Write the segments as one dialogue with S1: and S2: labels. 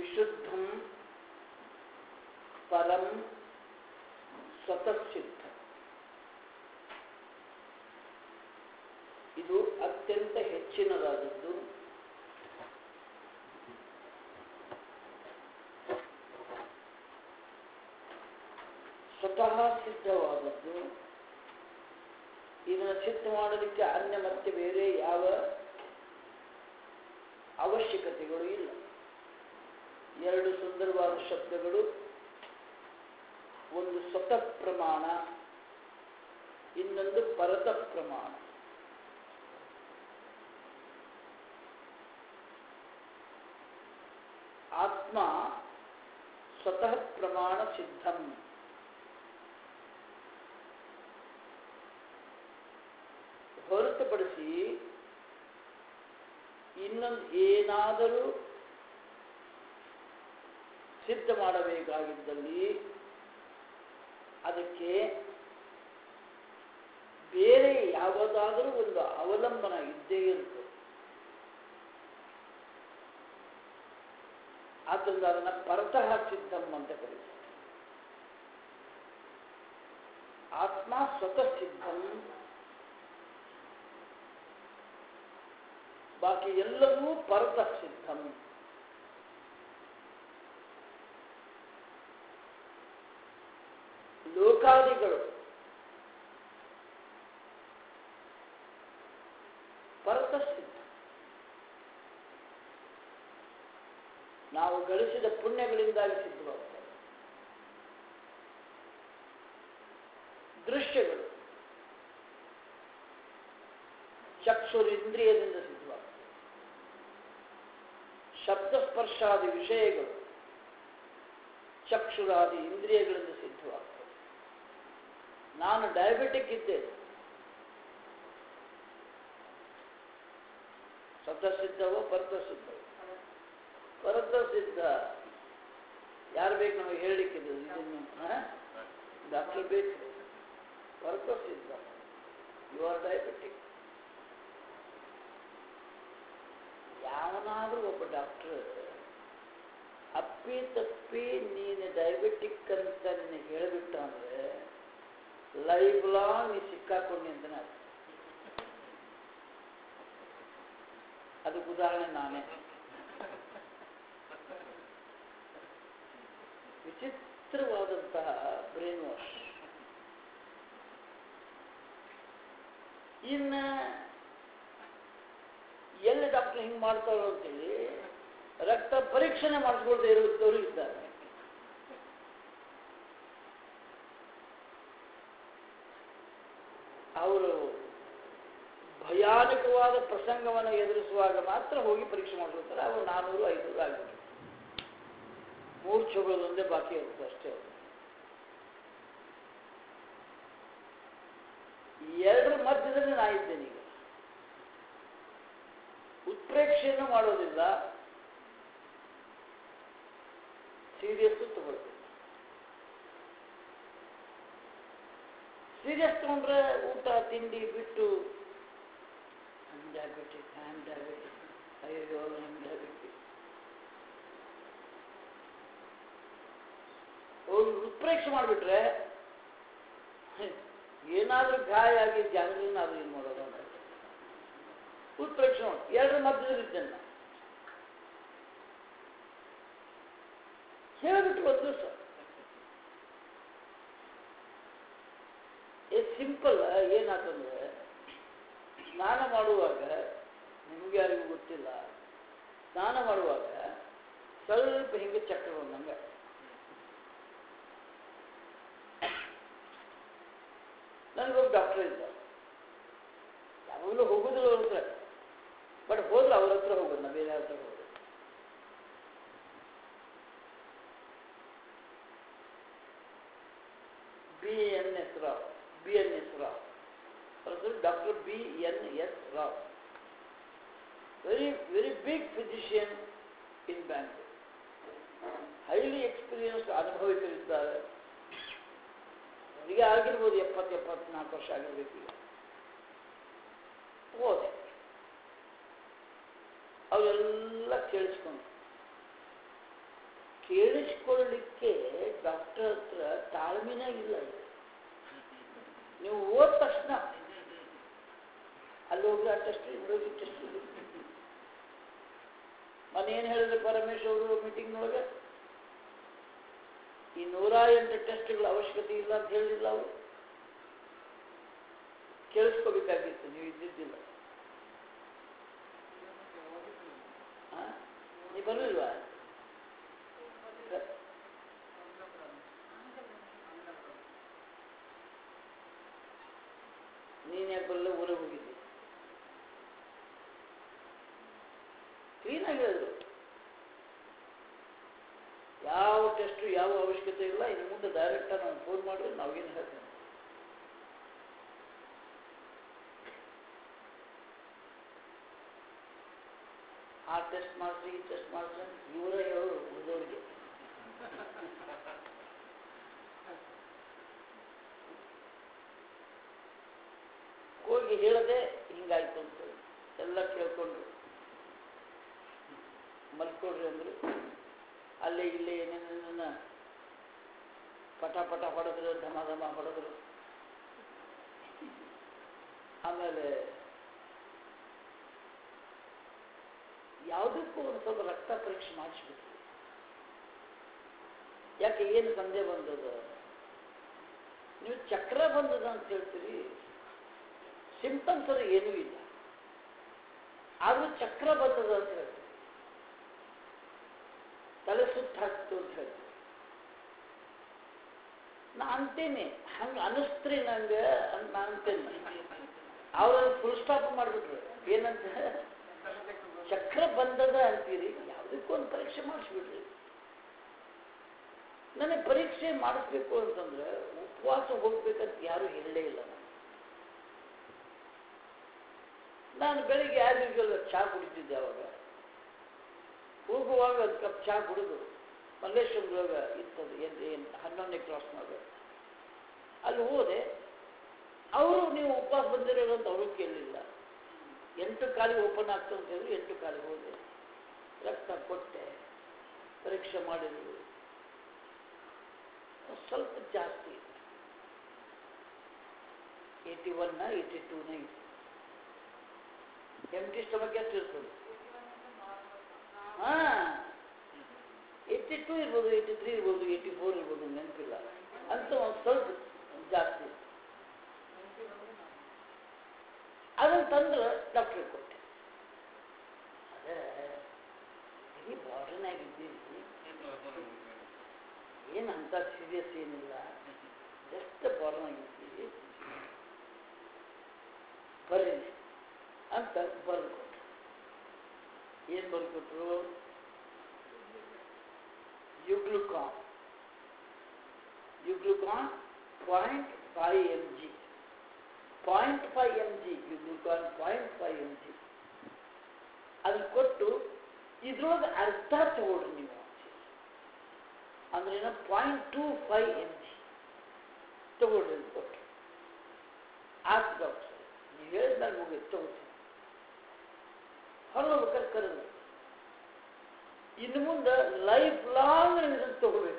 S1: ವಿಶುದ್ಧಂ ಪರಂ ಸ್ವತಃ ಸಿದ್ಧ ಇದು ಅತ್ಯಂತ ಹೆಚ್ಚಿನದಾದದ್ದು ಸ್ವತಃ ಸಿದ್ಧವಾದದ್ದು ಇದನ್ನು ಸಿದ್ಧ ಮಾಡಲಿಕ್ಕೆ ಅನ್ಯ ಮತ್ತೆ ಬೇರೆ ಯಾವ ಅವಶ್ಯಕತೆಗಳು ಇಲ್ಲ ಎರಡು ಸುಂದರವಾದ ಶಬ್ದಗಳು ಒಂದು ಸ್ವತಃ ಪ್ರಮಾಣ ಇನ್ನೊಂದು ಪರತ ಪ್ರಮಾಣ ಆತ್ಮ ಸ್ವತಃ ಪ್ರಮಾಣ ಸಿದ್ಧಂ ಹೊರತುಪಡಿಸಿ ಇನ್ನೊಂದು ಏನಾದರೂ ಸಿದ್ಧ ಮಾಡಬೇಕಾಗಿದ್ದಲ್ಲಿ ಅದಕ್ಕೆ ಬೇರೆ ಯಾವುದಾದರೂ ಒಂದು ಅವಲಂಬನ ಇದ್ದೇ ಇರುತ್ತೆ ಆದ್ದರಿಂದ ಅದನ್ನು ಪರತಃ ಸಿದ್ಧಂ ಅಂತ ಕರೀತಾರೆ ಆತ್ಮ ಸ್ವತಃ ಸಿದ್ಧಂ ಬಾಕಿ ಎಲ್ಲವೂ ಪರತಃ ಸಿದ್ಧಂ ಲೋಕಾದಿಗಳು ಪರತಃ ಸಿದ್ಧ ನಾವು ಗಳಿಸಿದ ಪುಣ್ಯಗಳಿಂದಾಗಿ ಸಿದ್ಧವಾಗ್ತವೆ ದೃಶ್ಯಗಳು ಚಕ್ಷುರಿಂದ್ರಿಯದಿಂದ ಸಿದ್ಧವಾಗ್ತವೆ ಶಬ್ದಸ್ಪರ್ಶಾದಿ ವಿಷಯಗಳು ಚಕ್ಷುರಾದಿ ಇಂದ್ರಿಯಗಳಿಂದ ಸಿದ್ಧವಾಗ್ತವೆ ನಾನು ಡಯಾಬಿಟಿಕ್ ಇದ್ದೇನೆ ಸ್ವತಃಸಿದ್ಧವೋ ಪರತಸಿದ್ಧವೋ ಪರತಸಿದ್ಧ ಯಾರು ಬೇಕು ನಮಗೆ ಹೇಳಲಿಕ್ಕಿದೆ ಇದನ್ನು ಡಾಕ್ಟರ್ ಬೇಕು ಪರತಸಿದ್ಧ ಯು ಆರ್ ಡಯಾಬಿಟಿಕ್ ಯಾವನಾದರೂ ಒಬ್ಬ ಡಾಕ್ಟರ್ ಅಪ್ಪಿ ತಪ್ಪಿ ನೀನು ಡಯಾಬಿಟಿಕ್ ಅಂತ ನಿನಗೆ ಹೇಳಿಬಿಟ್ಟ ಅಂದರೆ ಲೈಫ್ ಲಾಂಗ್ ನೀ ಸಿಕ್ಕಾಕೊಂಡಿ ಅಂತಲೇ ಅರ್ಥ ಅದಕ್ಕೆ ಉದಾಹರಣೆ ನಾನೇ ವಿಚಿತ್ರವಾದಂತಹ ಬ್ರೈನ್ ವಾಶ್ ಇನ್ನು ಎಲ್ಲಿ ಡಾಕ್ಟರ್ ಹಿಂಗೆ ಮಾಡ್ತಾರೋ ಅಂತೇಳಿ ರಕ್ತ ಪರೀಕ್ಷಣೆ ಮಾಡಿಸ್ಕೊಳ್ತಾ ಇರುತ್ತವರು ಇದ್ದಾರೆ ಅವರು ಭಯಾನಕವಾದ ಪ್ರಸಂಗವನ್ನು ಎದುರಿಸುವಾಗ ಮಾತ್ರ ಹೋಗಿ ಪರೀಕ್ಷೆ ಮಾಡಿರ್ತಾರೆ ಅವರು ನಾನ್ನೂರು ಐನೂರು ಆಗಿಬಿಟ್ಟು ಮೂರ್ಛೆ ಒಂದೇ ಬಾಕಿ ಇರುತ್ತೆ ಅಷ್ಟೇ ಎರಡರ ಮಧ್ಯದಲ್ಲಿ ನಾ ಇದ್ದೇನೆ ಈಗ ಉತ್ಪ್ರೇಕ್ಷೆಯನ್ನು ಮಾಡೋದಿಲ್ಲ ಸೀರಿಯಸ್ ತಗೊಳ್ತೀನಿ ಸೀರಿಯಸ್ ತಗೊಂಡ್ರೆ ಊಟ ತಿಂಡಿ ಬಿಟ್ಟು ಹ್ಯಾಮ್ ಡಯಾಬಿಟಿಕ್ ಹ್ಯಾಮ್ ಡಯಾಬಿಟಿಕ್ ಅಯ್ಯೋ ಹ್ಯಾಮ್ ಡಯಾಬಿಟಿಕ್ ಹೋಗಿ ಉತ್ಪ್ರೇಕ್ಷೆ ಮಾಡಿಬಿಟ್ರೆ ಏನಾದರೂ ಗಾಯ ಆಗಿ ಜಾಗರನ್ನಾದ್ರೂ ಏನು ಮಾಡೋದು ಅಂತ ಉತ್ಪ್ರೇಕ್ಷೆ ಮಾಡಿ ಎರಡರ ಮಧ್ಯದಲ್ಲಿದ್ದೇನೆ ನಾನು ಹೇಳಿಬಿಟ್ಟು ಒಂದು ದಿವಸ ಏ ಸಿಂಪಲ್ ಏನಾತಂದ್ರೆ ಸ್ನಾನ ಮಾಡುವಾಗ ನಿಮಗೆ ಯಾರಿಗೂ ಗೊತ್ತಿಲ್ಲ ಸ್ನಾನ ಮಾಡುವಾಗ ಸ್ವಲ್ಪ ಹಿಂಗೆ ಚಕ್ರ ಬಂದಂಗೆ ನನಗೊಬ್ಬ ಡಾಕ್ಟರ್ ಇದ್ದ ಯಾವಾಗಲೂ ಹೋಗೋದಿಲ್ಲ ಅವ್ರ ಹತ್ರ ಬಟ್ ಹೋದ್ರೆ ಅವ್ರ ಹತ್ರ ಹೋಗೋದು ನಾ ಬೇರೆ ಹತ್ರ ಹೋಗೋದು B N S Rao B N S Rao ಅವ್ರ doctor B N S Rao very very big physician in Bangalore highly experience ಅನುಭವಿಸಲಿದ್ದಾರೆ ಅವರಿಗೆ ಆಗಿರ್ಬೋದು ಎಪ್ಪತ್ತು ಎಪ್ಪತ್ನಾಲ್ಕು ವರ್ಷ ಆಗಿರ್ಬೇಕು ಈಗ ಹೋದೆ ಅವರೆಲ್ಲ ಕೇಳಿಸ್ಕೊಂಡು ಕೇಳಿಸ್ಕೊಳ್ಳಿಕ್ಕೆ ಡಾಕ್ಟರ್ ಹತ್ರ ತಾಳ್ಮೆನೇ ಇಲ್ಲ ಈಗ. ನೀವು ಓದ ತಕ್ಷಣ ಅಲ್ಲಿ ಹೋಗಿ ಆ ಟೆಸ್ಟ್ ಇಲ್ಲಿ ಹೋಗಿ ಟೆಸ್ಟ್ ಮೊನ್ನೆ ಏನು ಹೇಳಿದ್ರು ಪರಮೇಶ್ ಅವರು ಮೀಟಿಂಗ್ನೊಳಗೆ ಈ ನೂರ ಎಂಟು ಟೆಸ್ಟ್ಗಳ ಅವಶ್ಯಕತೆ ಇಲ್ಲ ಅಂತ ಹೇಳಿಲ್ಲ ಅವರು ಕೇಳಿಸ್ಕೋಬೇಕಾಗಿತ್ತು ನೀವು ಇದ್ದಿದ್ದಿಲ್ಲ ಆ? ನೀವು ಬರಲಿಲ್ವಾ ನೀನು ಯಾಕೆ ಬರಲ್ಲ ಊರಿಗೆ ಹೋಗಿದ್ದೆ ಕ್ಲೀನಾಗಿ ಹೇಳಿದ್ರು ಯಾವ ಟೆಸ್ಟು ಯಾವ ಅವಶ್ಯಕತೆ ಇಲ್ಲ ಇನ್ನು ಮುಂದೆ ಡೈರೆಕ್ಟಾಗಿ ನಾವು ಫೋನ್ ಮಾಡಿದ್ರೆ ನಾವೇನು ಹೇಳ್ತೇವೆ ಆ ಟೆಸ್ಟ್ ಮಾಡಿಸಿ ಈ ಟೆಸ್ಟ್ ಮಾಡಿಸಿ ಅಂತ ಇವರೇ ಹೇಳೋರು ಉಳಿದವರಿಗೆ ಹೋಗಿ ಹೇಳದೆ ಹಿಂಗಾಯ್ತು ಅಂತ ಎಲ್ಲ ಕೇಳ್ಕೊಂಡ್ರು ಮಲ್ಕೊಡ್ರಿ ಅಂದ್ರು ಅಲ್ಲೇ ಇಲ್ಲೇ ಏನೇನ ಪಟ ಪಟ ಹೊಡೆದ್ರು ಧಮ ಧಮ ಹೊಡೆದ್ರು ಆಮೇಲೆ ಯಾವುದಕ್ಕೂ ಒಂದು ಸ್ವಲ್ಪ ರಕ್ತ ಪರೀಕ್ಷೆ ಮಾಡಿಸ್ಬಿಟ್ರು ಯಾಕೆ ಏನು ಸಂದೇಹ ಬಂದದ ನೀವು ಚಕ್ರ ಬಂದದ ಅಂತ ಹೇಳ್ತೀರಿ ಸಿಂಪ್ಟಮ್ಸ್ ಅದು ಏನೂ ಇಲ್ಲ ಆದರೂ ಚಕ್ರ ಬಂದದ ಅಂತ ಹೇಳ್ತೀರಿ ತಲೆ ಸುತ್ತ ಹಾಕ್ತು ಅಂತ ಹೇಳ್ತೀರಿ ನಾ ಅಂತೇನೆ ಹಂಗೆ ಅನಿಸ್ತ್ರಿ ನಂಗೆ ಅಂತ ನಾ ಅಂತೇನೆ ಅವ್ರನ್ನ ಫುಲ್ ಸ್ಟಾಪ್ ಮಾಡಿಬಿಟ್ರು ಏನಂತ ಚಕ್ರ ಬಂದದ ಅಂತೀರಿ ಯಾವುದಕ್ಕೂ ಒಂದು ಪರೀಕ್ಷೆ ಮಾಡಿಸ್ಬಿಡ್ರಿ ನನಗೆ ಪರೀಕ್ಷೆ ಮಾಡಿಸ್ಬೇಕು ಅಂತಂದ್ರೆ ಉಪವಾಸ ಹೋಗ್ಬೇಕಂತ ಯಾರು ಹೇಳಲೇ ಇಲ್ಲ ನಾನು ನಾನು ಬೆಳಿಗ್ಗೆ ಯಾರು ಯೂಶಲ್ ಚಹಾ ಕುಡಿತಿದ್ದೆ ಅವಾಗ ಹೋಗುವಾಗ ಒಂದು ಕಪ್ ಚಹಾ ಕುಡಿದು ಮಲ್ಲೇಶ್ವರದೊಳಗೆ ಇತ್ತದು ಏನು ಏನು ಹನ್ನೊಂದನೇ ಕ್ರಾಸ್ನಾಗ ಅಲ್ಲಿ ಹೋದೆ ಅವರು ನೀವು ಉಪವಾಸ ಬಂದಿರೋದು ಅಂತ ಅವರು ಕೇಳಲಿಲ್ಲ ಎಂಟು ಕಾಲಿಗೆ ಓಪನ್ ಆಗ್ತದೆ ಅಂತ ಹೇಳಿದ್ರು ಎಂಟು ಕಾಲಿಗೆ ಹೋದೆ ರಕ್ತ ಕೊಟ್ಟೆ ಪರೀಕ್ಷೆ ಮಾಡಿದ್ರು ಸ್ವಲ್ಪ ಜಾಸ್ತಿ ಏಯ್ಟಿ ಒನ್ನ ಏಯ್ಟಿ ಟೂನ ಇತ್ತು ಎಂಟಿ ಸ್ಟಮಕ್ ಎಷ್ಟು ಇರ್ತದೆ ಹಾಂ ಏಯ್ಟಿ ಟೂ ಇರ್ಬೋದು ಏಯ್ಟಿ ತ್ರೀ ಇರ್ಬೋದು ಏಯ್ಟಿ ಫೋರ್ ಇರ್ಬೋದು ನೆನಪಿಲ್ಲ ಅಂತ ಒಂದು ಸ್ವಲ್ಪ ಜಾಸ್ತಿ ಅದನ್ನು ತಂದ್ರೆ ಡಾಕ್ಟ್ರಿಗೆ ಕೊಟ್ಟೆ ಅದೇ ಈ ಬಾರ್ಡರ್ನಾಗಿದ್ದೀವಿ ಏನು ಅಂತ ಸೀರಿಯಸ್ ಏನಿಲ್ಲ ಜಸ್ಟ್ ಬಾರ್ಡರ್ನಾಗಿದ್ದೀವಿ ಬರ್ರಿ ಅಂತ ಬರೆದು ಕೊಟ್ಟರು ಏನು ಬರೆದು ಕೊಟ್ಟರು Euglucon Euglucon point five M G point five M G Euglucon point five M G ಅದನ್ನು ಕೊಟ್ಟು ಇದ್ರೊಳಗೆ ಅರ್ಧ ತಗೊಳ್ರಿ ನೀವು ಅಂದ್ರೆ point two five M G ತಗೊಳ್ರಿ ಅಂತ ಕೊಟ್ಟು ಆಯ್ತು ಡಾಕ್ಟರ್ ನೀವು ಹೇಳಿದ್ಮೇಲೆ ಮುಗಿದು ತಗೋತೀನಿ ಹೊರಬೇಕಾದ್ರೆ ಕರೆದು ಇನ್ನು ಮುಂದೆ ಲೈಫ್ ಲಾಂಗ್ ನೀವು ಇದನ್ನು ತಗೋಬೇಕು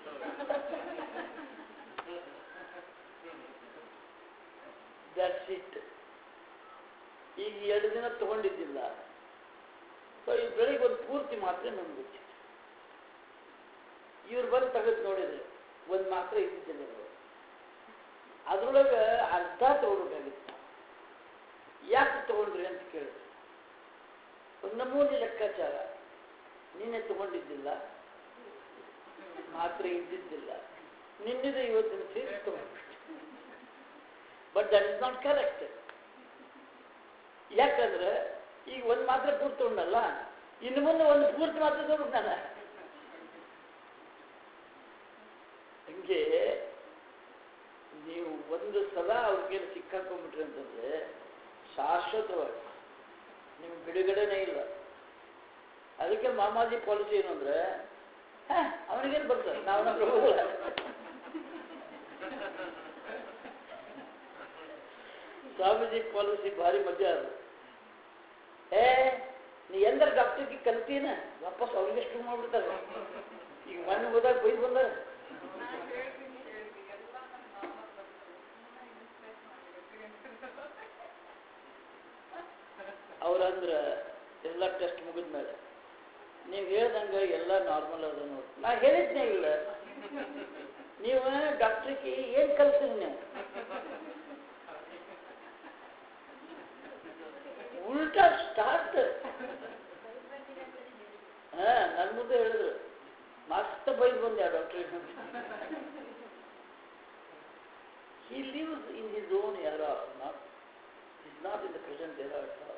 S1: ದಟ್ಸ್ ಇಟ್ ಈಗ ಎರಡು ದಿನ ತಗೊಂಡಿದ್ದಿಲ್ಲ ಸೊ ಈ ಬೆಳಿಗ್ಗೆ ಒಂದು ಪೂರ್ತಿ ಮಾತ್ರೆ ನಮ್ಗೆ ಗೊತ್ತಿತ್ತು ಇವ್ರು ಬಂದು ತೆಗೆದು ನೋಡಿದ್ರು ಒಂದು ಮಾತ್ರೆ ಇದ್ದಿದ್ದಿಲ್ಲ ಇವರು ಅದ್ರೊಳಗೆ ಅರ್ಧ ತಗೊಳ್ಬೇಕಾಗಿತ್ತು ಯಾಕೆ ತಗೊಂಡ್ರಿ ಅಂತ ಕೇಳಿದ್ರು ಒಂದು ನಮೂನಿ ಲೆಕ್ಕಾಚಾರ ನಿನ್ನೆ ತಗೊಂಡಿದ್ದಿಲ್ಲ ಮಾತ್ರೆ ಇದ್ದಿದ್ದಿಲ್ಲ ನಿನ್ನಿದು ಇವತ್ತಿನ ಸೇರಿ ತಗೊಂಡ್ಬಿಟ್ಟು but that is not correct ಯಾಕಂದ್ರೆ ಈಗ ಒಂದು ಮಾತ್ರೆ ಪೂರ್ತಿ ತಗೊಂಡಲ್ಲ ಇನ್ನು ಮುಂದೆ ಒಂದು ಪೂರ್ತಿ ಮಾತ್ರೆ ತಗೊಂಡಲ್ಲ ಹಂಗೆ ನೀವು ಒಂದು ಸಲ ಅವ್ರಿಗೇನು ಸಿಕ್ಕಾಕೊಂಡ್ಬಿಟ್ರಿ ಅಂತಂದ್ರೆ ಶಾಶ್ವತವಾಗಿ ನಿಮ್ಗೆ ಬಿಡುಗಡೆನೇ ಇಲ್ಲ ಅದಕ್ಕೆ ಮಾಮಾಜಿ ಪಾಲಿಸಿ ಏನು ಅಂದ್ರೆ ಹಾ ಅವನಿಗೇನು ಬರ್ತದೆ ನಾವು ನಮ್ಮ ಹೋಗಲ್ಲ ಸ್ವಾಮೀಜಿ ಪಾಲಿಸಿ ಭಾರಿ ಮಜಾ ಅದು ಏ ನೀ ಎಂದ್ರ ಡಾಕ್ಟರ್ಗೆ ಕಲ್ತೀನ ವಾಪಸ್ ಅವ್ರಿಗೆ ಶುರು ಮಾಡ್ಬಿಡ್ತಾರೆ ಈಗ ನಾನು ಹೋದಾಗ ಬೈದು ಬಂದಾರ ಅವ್ರಂದ್ರೆ ಎಲ್ಲ ಟೆಸ್ಟ್ ಮುಗಿದ್ಮೇಲೆ ನೀವು ಹೇಳ್ದಂಗೆ ಎಲ್ಲ ನಾರ್ಮಲ್ ಅದ ನೋಡಿ ನಾ ಹೇಳಿದ್ನೇ ಇಲ್ಲ ನೀವು ಡಾಕ್ಟ್ರಿಗೆ ಏನು ಕಲ್ತೀನಿ ನೀವು ಉಲ್ಟಾ ಸ್ಟಾರ್ಟ್ ಹಾ ನನ್ನ ಮುಂದೆ ಹೇಳಿದ್ರು ಮಸ್ತ್ ಬೈದು ಬಂದೆ ಆ ಡಾಕ್ಟ್ರಿಗೆ he lives in his own era, not he's not in the present era at all.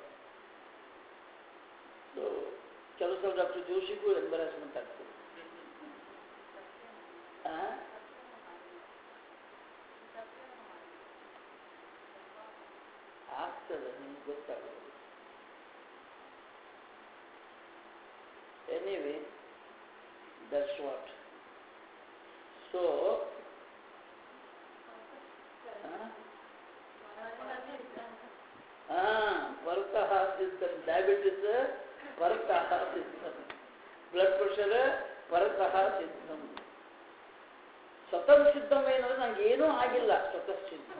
S1: So, ಕೆಲವು ಸಲ ಡಾಕ್ಟರ್ ಜೋಶಿಗೂ ಎಂಬರಾಸ್ಮೆಂಟ್ ಆಗ್ತದೆ ಆ? ಆಗ್ತದೆ ನಿಮ್ಗೆ ಗೊತ್ತಾಗೋದು ಎನಿವೆ ದಟ್ಸ್ ವಾಟ್ ಸೊ ಪರತಃ ಸಿದ್ಧಂ ಡಯಾಬಿಟಿಸ್ ಪರತಃ ಸಿದ್ಧಂ ಬ್ಲಡ್ ಪ್ರೆಷರ್ ಪರತಃ ಸಿದ್ಧಂ ಸ್ವತಃ ಸಿದ್ಧಂ ಏನಂದ್ರೆ ನಂಗೆ ಏನೂ ಆಗಿಲ್ಲ ಸ್ವತಃ ಸಿದ್ಧಂ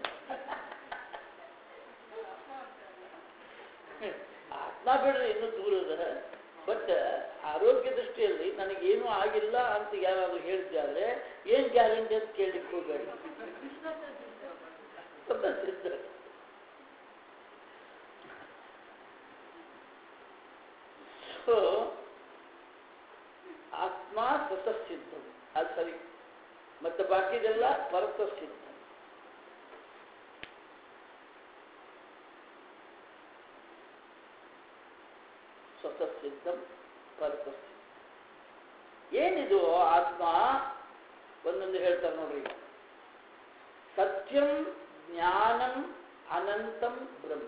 S1: ಆತ್ಮ ಬಿಡ್ರಿ ಇನ್ನೂ ದೂರ ಅದ ಬಟ್ ಆರೋಗ್ಯ ದೃಷ್ಟಿಯಲ್ಲಿ ನನಗೇನೂ ಆಗಿಲ್ಲ ಅಂತ ಯಾರಾದ್ರೂ ಹೇಳ್ತಿದ್ರೆ ಏನ್ ಗ್ಯಾರಂಟಿ ಅಂತ ಕೇಳಲಿಕ್ಕೆ ಹೋಗಬೇಡಿ ಸ್ವತಃ ಸಿದ್ಧ ಸೊ ಆತ್ಮ ಸ್ವತಃ ಸಿದ್ಧ ಅದು ಸರಿ ಮತ್ತೆ ಬಾಕಿದೆಲ್ಲ ಪರತ ಸಿದ್ಧ ಸ್ವತಃ ಸಿದ್ಧಂ ಪರತ ಸಿದ್ಧ ಏನಿದು ಆತ್ಮ ಒಂದೊಂದು ಹೇಳ್ತಾರೆ ನೋಡ್ರಿ ಸತ್ಯಂ ಜ್ಞಾನಂ ಅನಂತಂ ಬ್ರಹ್ಮ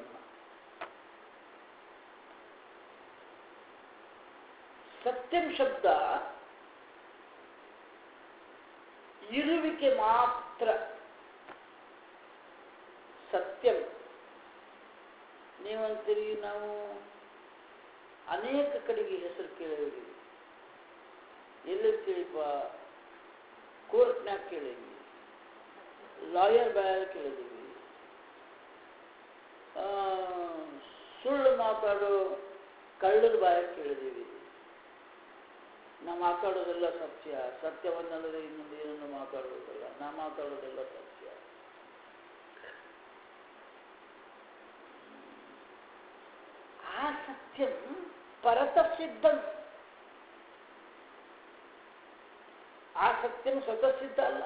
S1: ಸತ್ಯಂ ಶಬ್ದ ಇರುವಿಕೆ ಮಾತ್ರ ಸತ್ಯಂ ನೀವಂತೀರಿ ನಾವು ಅನೇಕ ಕಡೆಗೆ ಹೆಸರು ಕೇಳಿದ್ದೀವಿ ಎಲ್ಲಿರ್ತೀವಿಪ್ಪ ಕೋರ್ಟ್ನಾಗ ಕೇಳಿದ್ವಿ ಲಾಯರ್ ಬಾಯರ್ ಕೇಳಿದ್ದೀವಿ ಆ, ಸುಳ್ಳು ಮಾತಾಡೋ ಕಳ್ಳರ ಬಾಯ ಕೇಳಿದ್ದೀವಿ ನಾ ಮಾತಾಡೋದೆಲ್ಲ ಸತ್ಯ ಸತ್ಯವನ್ನಲ್ಲದೆ ಇನ್ನೊಂದು ಏನನ್ನು ಮಾತಾಡೋದಿಲ್ಲ ನಾ ಮಾತಾಡೋದೆಲ್ಲ ಸತ್ಯ ಆ ಸತ್ಯಂ ಪರತಸಿದ್ಧಂ ಆ ಸತ್ಯಂ ಸ್ವತಃ ಸಿದ್ಧ ಅಲ್ಲ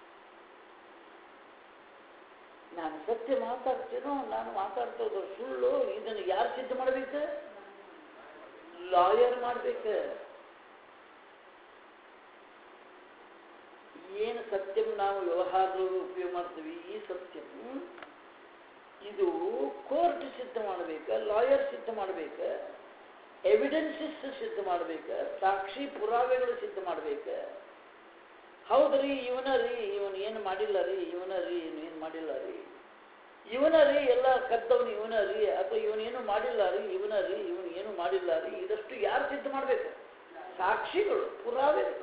S1: ನಾನು ಸತ್ಯ ಮಾತಾಡ್ತೀನೋ ನಾನು ಮಾತಾಡ್ತೋದು ಸುಳ್ಳು ಇದನ್ನು ಯಾರು ಸಿದ್ಧ ಮಾಡ್ಬೇಕು ಲಾಯರ್ ಮಾಡ್ಬೇಕು ಏನು ಸತ್ಯಂ ನಾವು ವ್ಯವಹಾರದೊಳಗೆ ಉಪಯೋಗ ಮಾಡ್ತೀವಿ ಈ ಸತ್ಯಂ ಇದು ಕೋರ್ಟ್ ಸಿದ್ಧ ಮಾಡಬೇಕ ಲಾಯರ್ ಸಿದ್ಧ ಮಾಡಬೇಕ ಎವಿಡೆನ್ಸಸ್ ಸಿದ್ಧ ಮಾಡಬೇಕ ಸಾಕ್ಷಿ ಪುರಾವೆಗಳು ಸಿದ್ಧ ಮಾಡಬೇಕ ಹೌದ್ರಿ ಇವನ ರೀ ಇವನ್ ಏನು ಮಾಡಿಲ್ಲ ರೀ ಇವನ ರೀ ಏನು ಮಾಡಿಲ್ಲ ರೀ ಇವನ ರೀ ಎಲ್ಲ ಕದ್ದವನು ಇವನ ರೀ ಅಥವಾ ಇವನೇನು ಮಾಡಿಲ್ಲ ರೀ ಇವನ ರೀ ಇವನು ಏನು ಮಾಡಿಲ್ಲ ರೀ ಇದಷ್ಟು ಯಾರು ಸಿದ್ಧ ಮಾಡಬೇಕು ಸಾಕ್ಷಿಗಳು ಪುರಾವೆಗಳು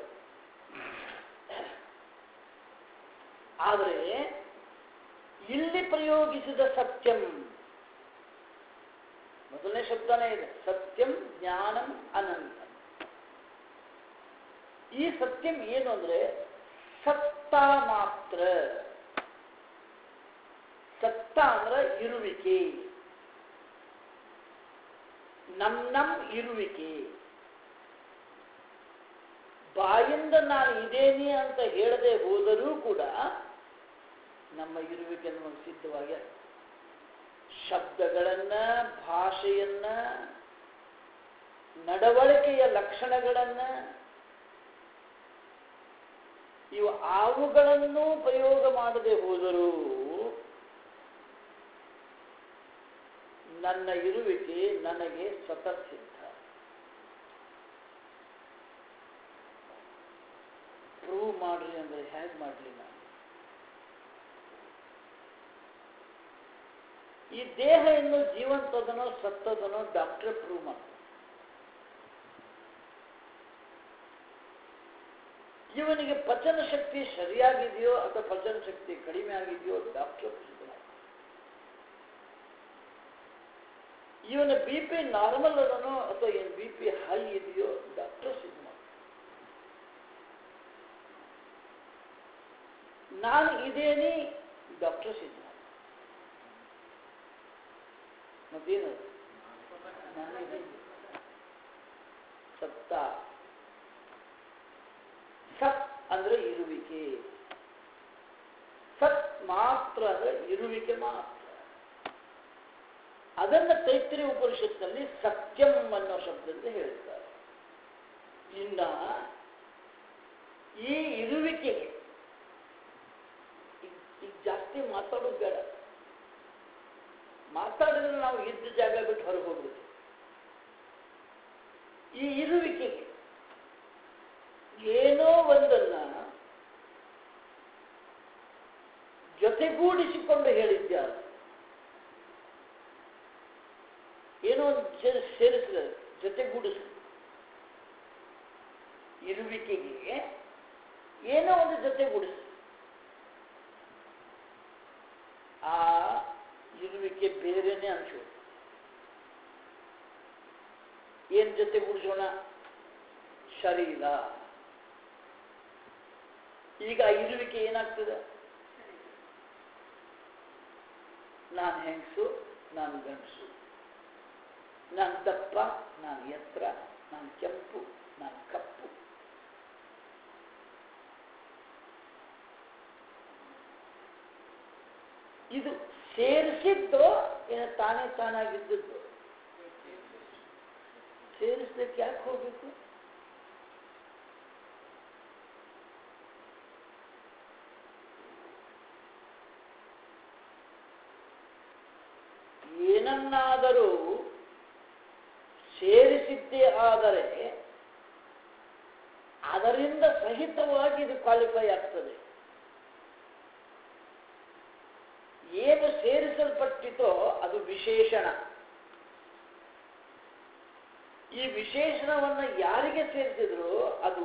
S1: ಆದರೆ ಇಲ್ಲಿ ಪ್ರಯೋಗಿಸಿದ ಸತ್ಯಂ ಮೊದಲನೇ ಶಬ್ದನೇ ಇದೆ ಸತ್ಯಂ ಜ್ಞಾನಂ ಅನಂತ ಈ ಸತ್ಯಂ ಏನು ಅಂದ್ರೆ ಸತ್ತ ಮಾತ್ರ ಸತ್ತ ಅಂದ್ರ ಇರುವಿಕೆ ನಮ್ ನಮ್ ಇರುವಿಕೆ ಬಾಯಿಂದ ನಾನು ಇದೇನಿ ಅಂತ ಹೇಳದೆ ಹೋದರೂ ಕೂಡ ನಮ್ಮ ಇರುವಿಕೆ ನಮಗೆ ಸಿದ್ಧವಾಗಿ ಶಬ್ದಗಳನ್ನ ಭಾಷೆಯನ್ನ ನಡವಳಿಕೆಯ ಲಕ್ಷಣಗಳನ್ನ ಇವು ಅವುಗಳನ್ನು ಪ್ರಯೋಗ ಮಾಡದೆ ಹೋದರೂ ನನ್ನ ಇರುವಿಕೆ ನನಗೆ ಸ್ವತಃ ಸಿದ್ಧ ಪ್ರೂವ್ ಮಾಡ್ರಿ ಅಂದ್ರೆ ಹೇಗೆ ಮಾಡ್ಲಿ ನಾನು ಈ ದೇಹ ಇನ್ನು ಜೀವಂತದನೋ ಸತ್ತದನೋ ಡಾಕ್ಟರ್ ಪ್ರೂವ್ ಮಾಡ್ತಾರೆ ಇವನಿಗೆ ಪಚನ ಶಕ್ತಿ ಸರಿಯಾಗಿದೆಯೋ ಅಥವಾ ಪಚನ ಶಕ್ತಿ ಕಡಿಮೆ ಆಗಿದೆಯೋ ಡಾಕ್ಟರ್ ಇವನ ಬಿ ಪಿ ನಾರ್ಮಲ್ ಅದನೋ ಅಥವಾ ಏನು ಬಿ ಪಿ ಹೈ ಇದೆಯೋ ಡಾಕ್ಟರ್ ಸಿದ್ಧ ನಾನು ಇದೇನಿ ಡಾಕ್ಟರ್ ಸಿದ್ಧ ಮತ್ತೇನದು ನಾನು ಇದೇನಿ ಸತ್ತ ಸತ್ ಅಂದ್ರೆ ಇರುವಿಕೆ ಸತ್ ಮಾತ್ರ ಅಂದ್ರೆ ಇರುವಿಕೆ ಮಾತ್ರ ಅದನ್ನು ತೈತ್ರಿ ಉಪನಿಷತ್ನಲ್ಲಿ ಸತ್ಯಂ ಅನ್ನೋ ಶಬ್ದದಿಂದ ಹೇಳ್ತಾರೆ ಇನ್ನ ಈ ಇರುವಿಕೆಗೆ ಈಗ ಈಗ ಜಾಸ್ತಿ ಮಾತಾಡೋದು ಬೇಡ ಮಾತಾಡಿದ್ರೆ ನಾವು ಇದ್ದ ಜಾಗ ಬಿಟ್ಟು ಹೊರಗೆ ಹೋಗ್ಬೇಕು ಈ ಇರುವಿಕೆಗೆ ಏನೋ ಒಂದನ್ನ ಜೊತೆಗೂಡಿಸಿಕೊಂಡು ಹೇಳಿದ್ಯಾರು ಏನೋ ಒಂದು ಸೇರಿಸಿದ ಜೊತೆಗೂಡಿಸಿ ಇರುವಿಕೆಗೆ ಏನೋ ಒಂದು ಜೊತೆಗೂಡಿಸಿ ಆ ಇರುವಿಕೆ ಬೇರೆನೆ ಅನ್ಸೋದು ಏನ್ ಜೊತೆಗೂಡಿಸೋಣ ಶರೀರ ಈಗ ಆ ಇರುವಿಕೆ ಏನಾಗ್ತದೆ ನಾನು ಹೆಂಗಸು ನಾನು ಗಂಡಸು ನಾನು ದಪ್ಪ ನಾನು ಎತ್ತರ ನಾನು ಕೆಂಪು ನಾನು ಕಪ್ಪು ಇದು ಸೇರಿಸಿದ್ದು ಏನು ತಾನೇ ತಾನಾಗಿದ್ದದ್ದು ಸೇರಿಸ್ಲಿಕ್ಕೆ ಯಾಕೆ ಹೋಗ್ಬೇಕು ಏನನ್ನಾದರೂ ಸೇರಿಸಿದ್ದೇ ಆದರೆ ಅದರಿಂದ ಸಹಿತವಾಗಿ ಇದು ಕ್ವಾಲಿಫೈ ಆಗ್ತದೆ ಏನು ಸೇರಿಸಲ್ಪಟ್ಟಿತೋ ಅದು ವಿಶೇಷಣ ಈ ವಿಶೇಷಣವನ್ನು ಯಾರಿಗೆ ಸೇರಿಸಿದ್ರು ಅದು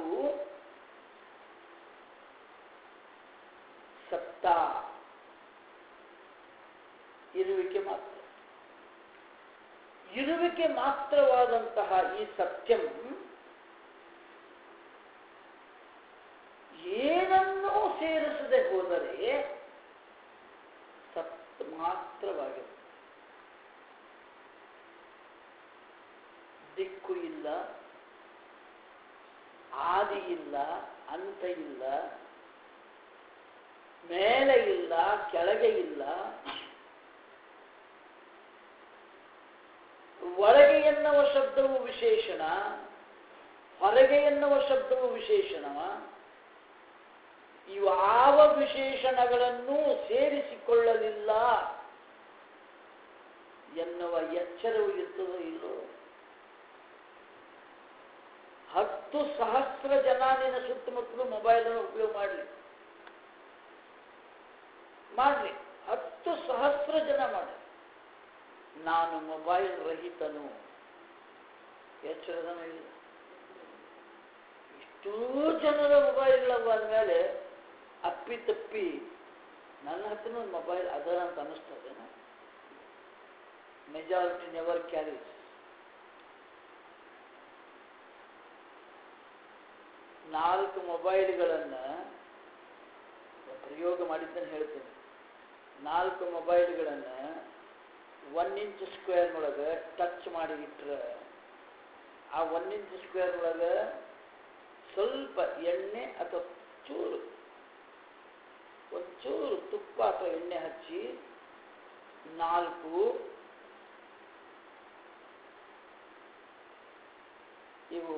S1: ಸತ್ತ ಇರುವಿಕೆ ಮಾತ್ರ ಇರುವಿಕೆ ಮಾತ್ರವಾದಂತಹ ಈ ಸತ್ಯಂ ಏನನ್ನೂ ಸೇರಿಸದೆ ಹೋದರೆ ಸತ್ ಮಾತ್ರವಾಗಿರುತ್ತೆ ದಿಕ್ಕು ಇಲ್ಲ ಆದಿ ಇಲ್ಲ ಅಂತ ಇಲ್ಲ ಮೇಲೆ ಇಲ್ಲ ಕೆಳಗೆ ಇಲ್ಲ ಒಳಗೆ ಎನ್ನುವ ಶಬ್ದವು ವಿಶೇಷಣ ಹೊರಗೆ ಎನ್ನುವ ಶಬ್ದವು ವಿಶೇಷಣವ ಇವಾವ ವಿಶೇಷಣಗಳನ್ನು ಸೇರಿಸಿಕೊಳ್ಳಲಿಲ್ಲ ಎನ್ನುವ ಎಚ್ಚರವು ಇರ್ತದೋ ಇಲ್ಲೋ ಹತ್ತು ಸಹಸ್ರ ಜನ ನಿನ್ನ ಸುತ್ತಮುತ್ತಲು ಮೊಬೈಲ್ ಉಪಯೋಗ ಮಾಡಲಿ ಮಾಡಲಿ ಹತ್ತು ಸಹಸ್ರ ಜನ ಮಾಡಲಿ ನಾನು ಮೊಬೈಲ್ ರಹಿತನು ಎಚ್ಚರದನ ಇಲ್ಲ ಇಷ್ಟೂ ಜನರ ಮೊಬೈಲ್ಗಳವ ಅಂದಮೇಲೆ ಅಪ್ಪಿ ತಪ್ಪಿ ನನ್ನ ಹತ್ರ ಒಂದು ಮೊಬೈಲ್ ಅದರ ಅಂತ ಅನ್ನಿಸ್ತದೇನ ಮೆಜಾರಿಟಿ ನೆವರ್ ಕ್ಯಾರೀಸ್ ನಾಲ್ಕು ಮೊಬೈಲ್ಗಳನ್ನು ಪ್ರಯೋಗ ಮಾಡಿದ್ದನ್ನು ಹೇಳ್ತೇನೆ ನಾಲ್ಕು ಮೊಬೈಲ್ಗಳನ್ನು ಒನ್ ಇಂಚ್ ಸ್ಕ್ವೇರ್ನೊಳಗೆ ಟಚ್ ಮಾಡಿ ಇಟ್ಟರೆ ಆ ಒನ್ ಇಂಚ್ ಸ್ಕ್ವೇರ್ನೊಳಗೆ ಸ್ವಲ್ಪ ಎಣ್ಣೆ ಅಥವಾ ಚೂರು ಒಂಚೂರು ತುಪ್ಪ ಅಥವಾ ಎಣ್ಣೆ ಹಚ್ಚಿ ನಾಲ್ಕು ಇವು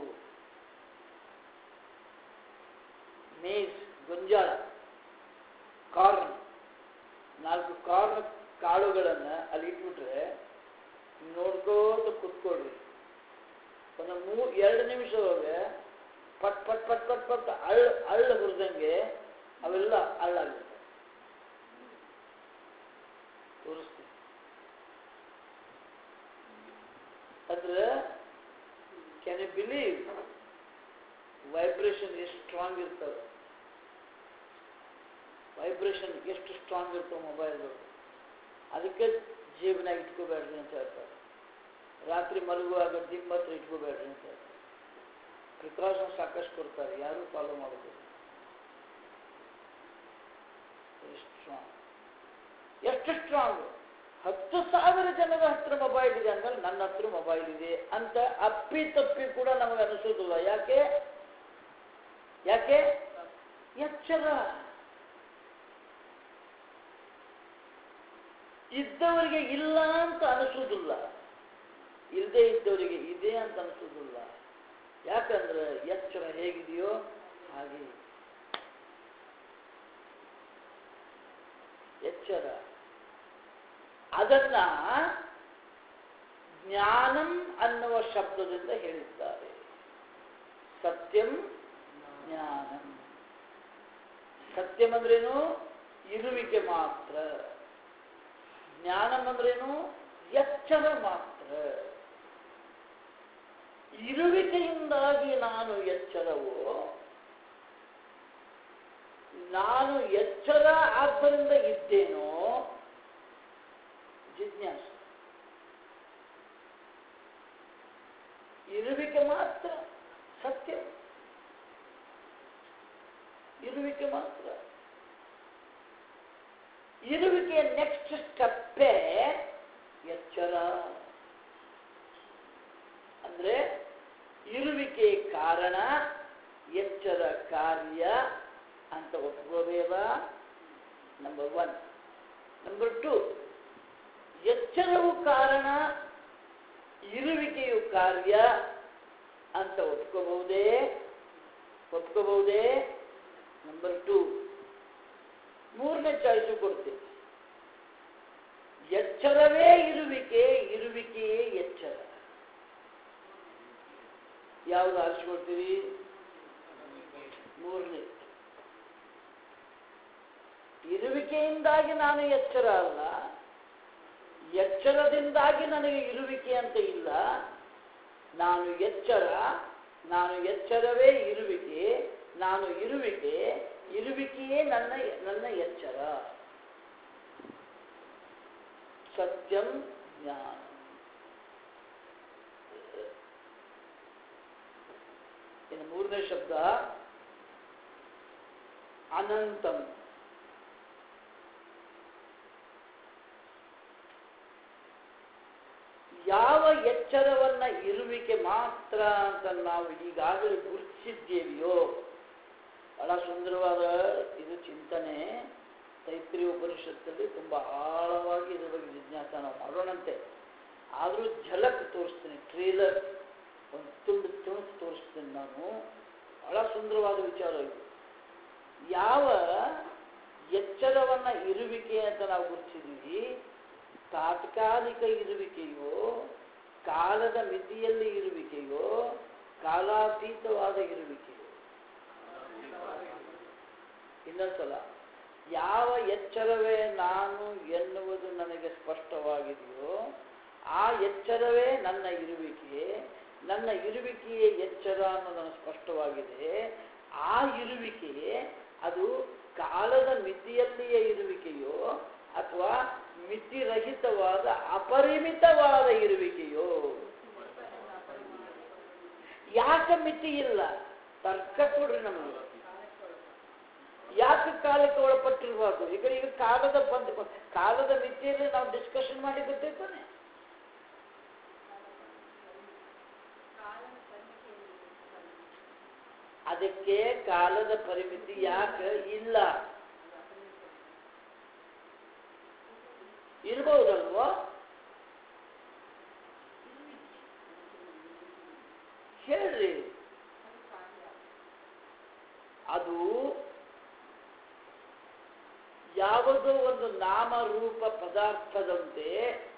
S1: ಮೇಸ್ ಗೊಂಜಾಳ ಕಾರ್ನ್ ನಾಲ್ಕು ಕಾರ್ನ್ ಕಾಳುಗಳನ್ನು ಅಲ್ಲಿ ಇಟ್ಬಿಟ್ರೆ ನೋಡ್ಕೋತ ಕುತ್ಕೊಳ್ರಿ ಒಂದು ಮೂ ಎರಡು ನಿಮಿಷದೊಳಗೆ ಪಟ್ ಪಟ್ ಪಟ್ ಪಟ್ ಪಟ್ ಅಳ್ಳ ಅಳ್ಳ ಹುರಿದಂಗೆ ಅವೆಲ್ಲ ಅಳ್ಳಾಗುತ್ತೆ ತೋರಿಸ್ತೀನಿ ಅಂದ್ರೆ can you believe vibration vibration ಎಷ್ಟು ಸ್ಟ್ರಾಂಗ್ ಇರ್ತವೆ ವೈಬ್ರೇಷನ್ ಎಷ್ಟು ಸ್ಟ್ರಾಂಗ್ ಇರ್ತವೆ ಮೊಬೈಲ್ಗಳು ಅದಕ್ಕೆ ಜೇಬಿನಾಗ ಇಟ್ಕೋಬೇಡ್ರಿ ಅಂತ ಹೇಳ್ತಾರೆ ರಾತ್ರಿ ಮಲಗುವಾಗ ದಿಂಬ್ ಹತ್ರ ಇಟ್ಕೋಬೇಡ್ರಿ ಅಂತ ಹೇಳ್ತಾರೆ ಪ್ರಿಕಾಷನ್ ಸಾಕಷ್ಟು ಕೊಡ್ತಾರೆ ಯಾರೂ ಫಾಲೋ ಮಾಡೋದು ಸ್ಟ್ರಾಂಗ್ ಎಷ್ಟು ಸ್ಟ್ರಾಂಗ್ ಹತ್ತು ಸಾವಿರ ಜನರ ಹತ್ರ ಮೊಬೈಲ್ ಇದೆ ಅಂದ್ರೆ ನನ್ನ ಹತ್ರ ಮೊಬೈಲ್ ಇದೆ ಅಂತ ಅಪ್ಪಿ ತಪ್ಪಿ ಕೂಡ ನಮಗೆ ಅನಿಸೋದಿಲ್ಲ ಯಾಕೆ ಯಾಕೆ ಎಚ್ಚರ ಇದ್ದವರಿಗೆ ಇಲ್ಲ ಅಂತ ಅನಿಸೋದಿಲ್ಲ ಇಲ್ಲದೆ ಇದ್ದವರಿಗೆ ಇದೆ ಅಂತ ಅನಿಸೋದಿಲ್ಲ ಯಾಕಂದ್ರೆ ಎಚ್ಚರ ಹೇಗಿದೆಯೋ ಹಾಗೆ ಎಚ್ಚರ ಅದನ್ನ ಜ್ಞಾನಂ ಅನ್ನುವ ಶಬ್ದದಿಂದ ಹೇಳಿದ್ದಾರೆ ಸತ್ಯಂ ಜ್ಞಾನಂ ಸತ್ಯಂ ಅಂದ್ರೇನು ಇರುವಿಕೆ ಮಾತ್ರ ಜ್ಞಾನಂ ಅಂದ್ರೇನು ಎಚ್ಚರ ಮಾತ್ರ ಇರುವಿಕೆಯಿಂದಾಗಿ ನಾನು ಎಚ್ಚರವೋ ನಾನು ಎಚ್ಚರ ಆದ್ದರಿಂದ ಇದ್ದೇನೋ ಜಿಜ್ಞಾಸ ಇರುವಿಕೆ ಮಾತ್ರ ಸತ್ಯ ಇರುವಿಕೆ ಮಾತ್ರ ಇರುವಿಕೆಯ ನೆಕ್ಸ್ಟ್ ಸ್ಟೆಪ್ಪೇ ಎಚ್ಚರ ಅಂದ್ರೆ ಇರುವಿಕೆ ಕಾರಣ ಎಚ್ಚರ ಕಾರ್ಯ ಅಂತ ಒಪ್ಕೋಬೇಡ ನಂಬರ್ ಒನ್ ನಂಬರ್ ಟು ಎಚ್ಚರವು ಕಾರಣ ಇರುವಿಕೆಯು ಕಾರ್ಯ ಅಂತ ಒಪ್ಕೋಬಹುದೇ ಒಪ್ಕೋಬಹುದೇ ನಂಬರ್ ಟು ಮೂರನೇ ಚಾಯ್ಸು ಕೊಡ್ತೀನಿ ಎಚ್ಚರವೇ ಇರುವಿಕೆ ಇರುವಿಕೆಯೇ ಎಚ್ಚರ ಯಾವುದು ಆರಿಸ್ಕೊಳ್ತೀವಿ ಮೂರನೇ ಇರುವಿಕೆಯಿಂದಾಗಿ ನಾನು ಎಚ್ಚರ ಅಲ್ಲ ಎಚ್ಚರದಿಂದಾಗಿ ನನಗೆ ಇರುವಿಕೆ ಅಂತ ಇಲ್ಲ ನಾನು ಎಚ್ಚರ ನಾನು ಎಚ್ಚರವೇ ಇರುವಿಕೆ ನಾನು ಇರುವಿಕೆ ಇರುವಿಕೆಯೇ ನನ್ನ ನನ್ನ ಎಚ್ಚರ ಸತ್ಯಂ ಜ್ಞಾನ ಇನ್ನು ಮೂರನೇ ಶಬ್ದ ಅನಂತಂ ಯಾವ ಎಚ್ಚರವನ್ನ ಇರುವಿಕೆ ಮಾತ್ರ ಅಂತ ನಾವು ಈಗಾಗಲೇ ಗುರುತಿಸಿದ್ದೇವೆಯೋ ಬಹಳ ಸುಂದರವಾದ ಇದು ಚಿಂತನೆ ತೈತ್ರಿ ಉಪನಿಷತ್ತಲ್ಲಿ ತುಂಬ ಆಳವಾಗಿ ಇದ್ರ ಬಗ್ಗೆ ಜಿಜ್ಞಾಸ ನಾವು ಮಾಡೋಣಂತೆ ಆದರೂ ಝಲಕ್ ತೋರಿಸ್ತೀನಿ ಟ್ರೇಲರ್ ಒಂದು ತುಂಡು ತುಣುಕು ತೋರಿಸ್ತೀನಿ ನಾನು ಬಹಳ ಸುಂದರವಾದ ವಿಚಾರ ಇದು ಯಾವ ಎಚ್ಚರವನ್ನ ಇರುವಿಕೆ ಅಂತ ನಾವು ಗುರುತಿಸಿದ್ದೀವಿ ತಾತ್ಕಾಲಿಕ ಇರುವಿಕೆಯೋ ಕಾಲದ ಮಿತಿಯಲ್ಲಿ ಇರುವಿಕೆಯೋ ಕಾಲಾತೀತವಾದ ಇರುವಿಕೆಯೋ ಇನ್ನೊಂದ್ಸಲ ಯಾವ ಎಚ್ಚರವೇ ನಾನು ಎನ್ನುವುದು ನನಗೆ ಸ್ಪಷ್ಟವಾಗಿದೆಯೋ ಆ ಎಚ್ಚರವೇ ನನ್ನ ಇರುವಿಕೆ ನನ್ನ ಇರುವಿಕೆಯೇ ಎಚ್ಚರ ಅನ್ನೋದು ನನಗೆ ಸ್ಪಷ್ಟವಾಗಿದೆ ಆ ಇರುವಿಕೆ ಅದು ಕಾಲದ ಮಿತಿಯಲ್ಲಿಯೇ ಇರುವಿಕೆಯೋ ಅಥವಾ ಮಿತಿರಹಿತವಾದ ಅಪರಿಮಿತವಾದ ಇರುವಿಕೆಯೋ ಯಾಕೆ ಮಿತಿ ಇಲ್ಲ ತರ್ಕ ಕೊಡ್ರಿ ನಮಗೆ ಯಾಕೆ ಕಾಲಕ್ಕೆ ಒಳಪಟ್ಟಿರಬಾರ್ದು ಈಗ ಈಗ ಕಾಲದ ಬಂದ ಕಾಲದ ಮಿತಿಯಲ್ಲಿ ನಾವು ಡಿಸ್ಕಷನ್ ಮಾಡಿ ಗೊತ್ತಿರ್ತಾನೆ ಅದಕ್ಕೆ ಕಾಲದ ಪರಿಮಿತಿ ಯಾಕೆ ಇಲ್ಲ ಇರ್ಬಹುದಲ್ವೋ ಹೇಳ್ರಿ ಅದು ಯಾವುದೋ ಒಂದು ನಾಮರೂಪ ಪದಾರ್ಥದಂತೆ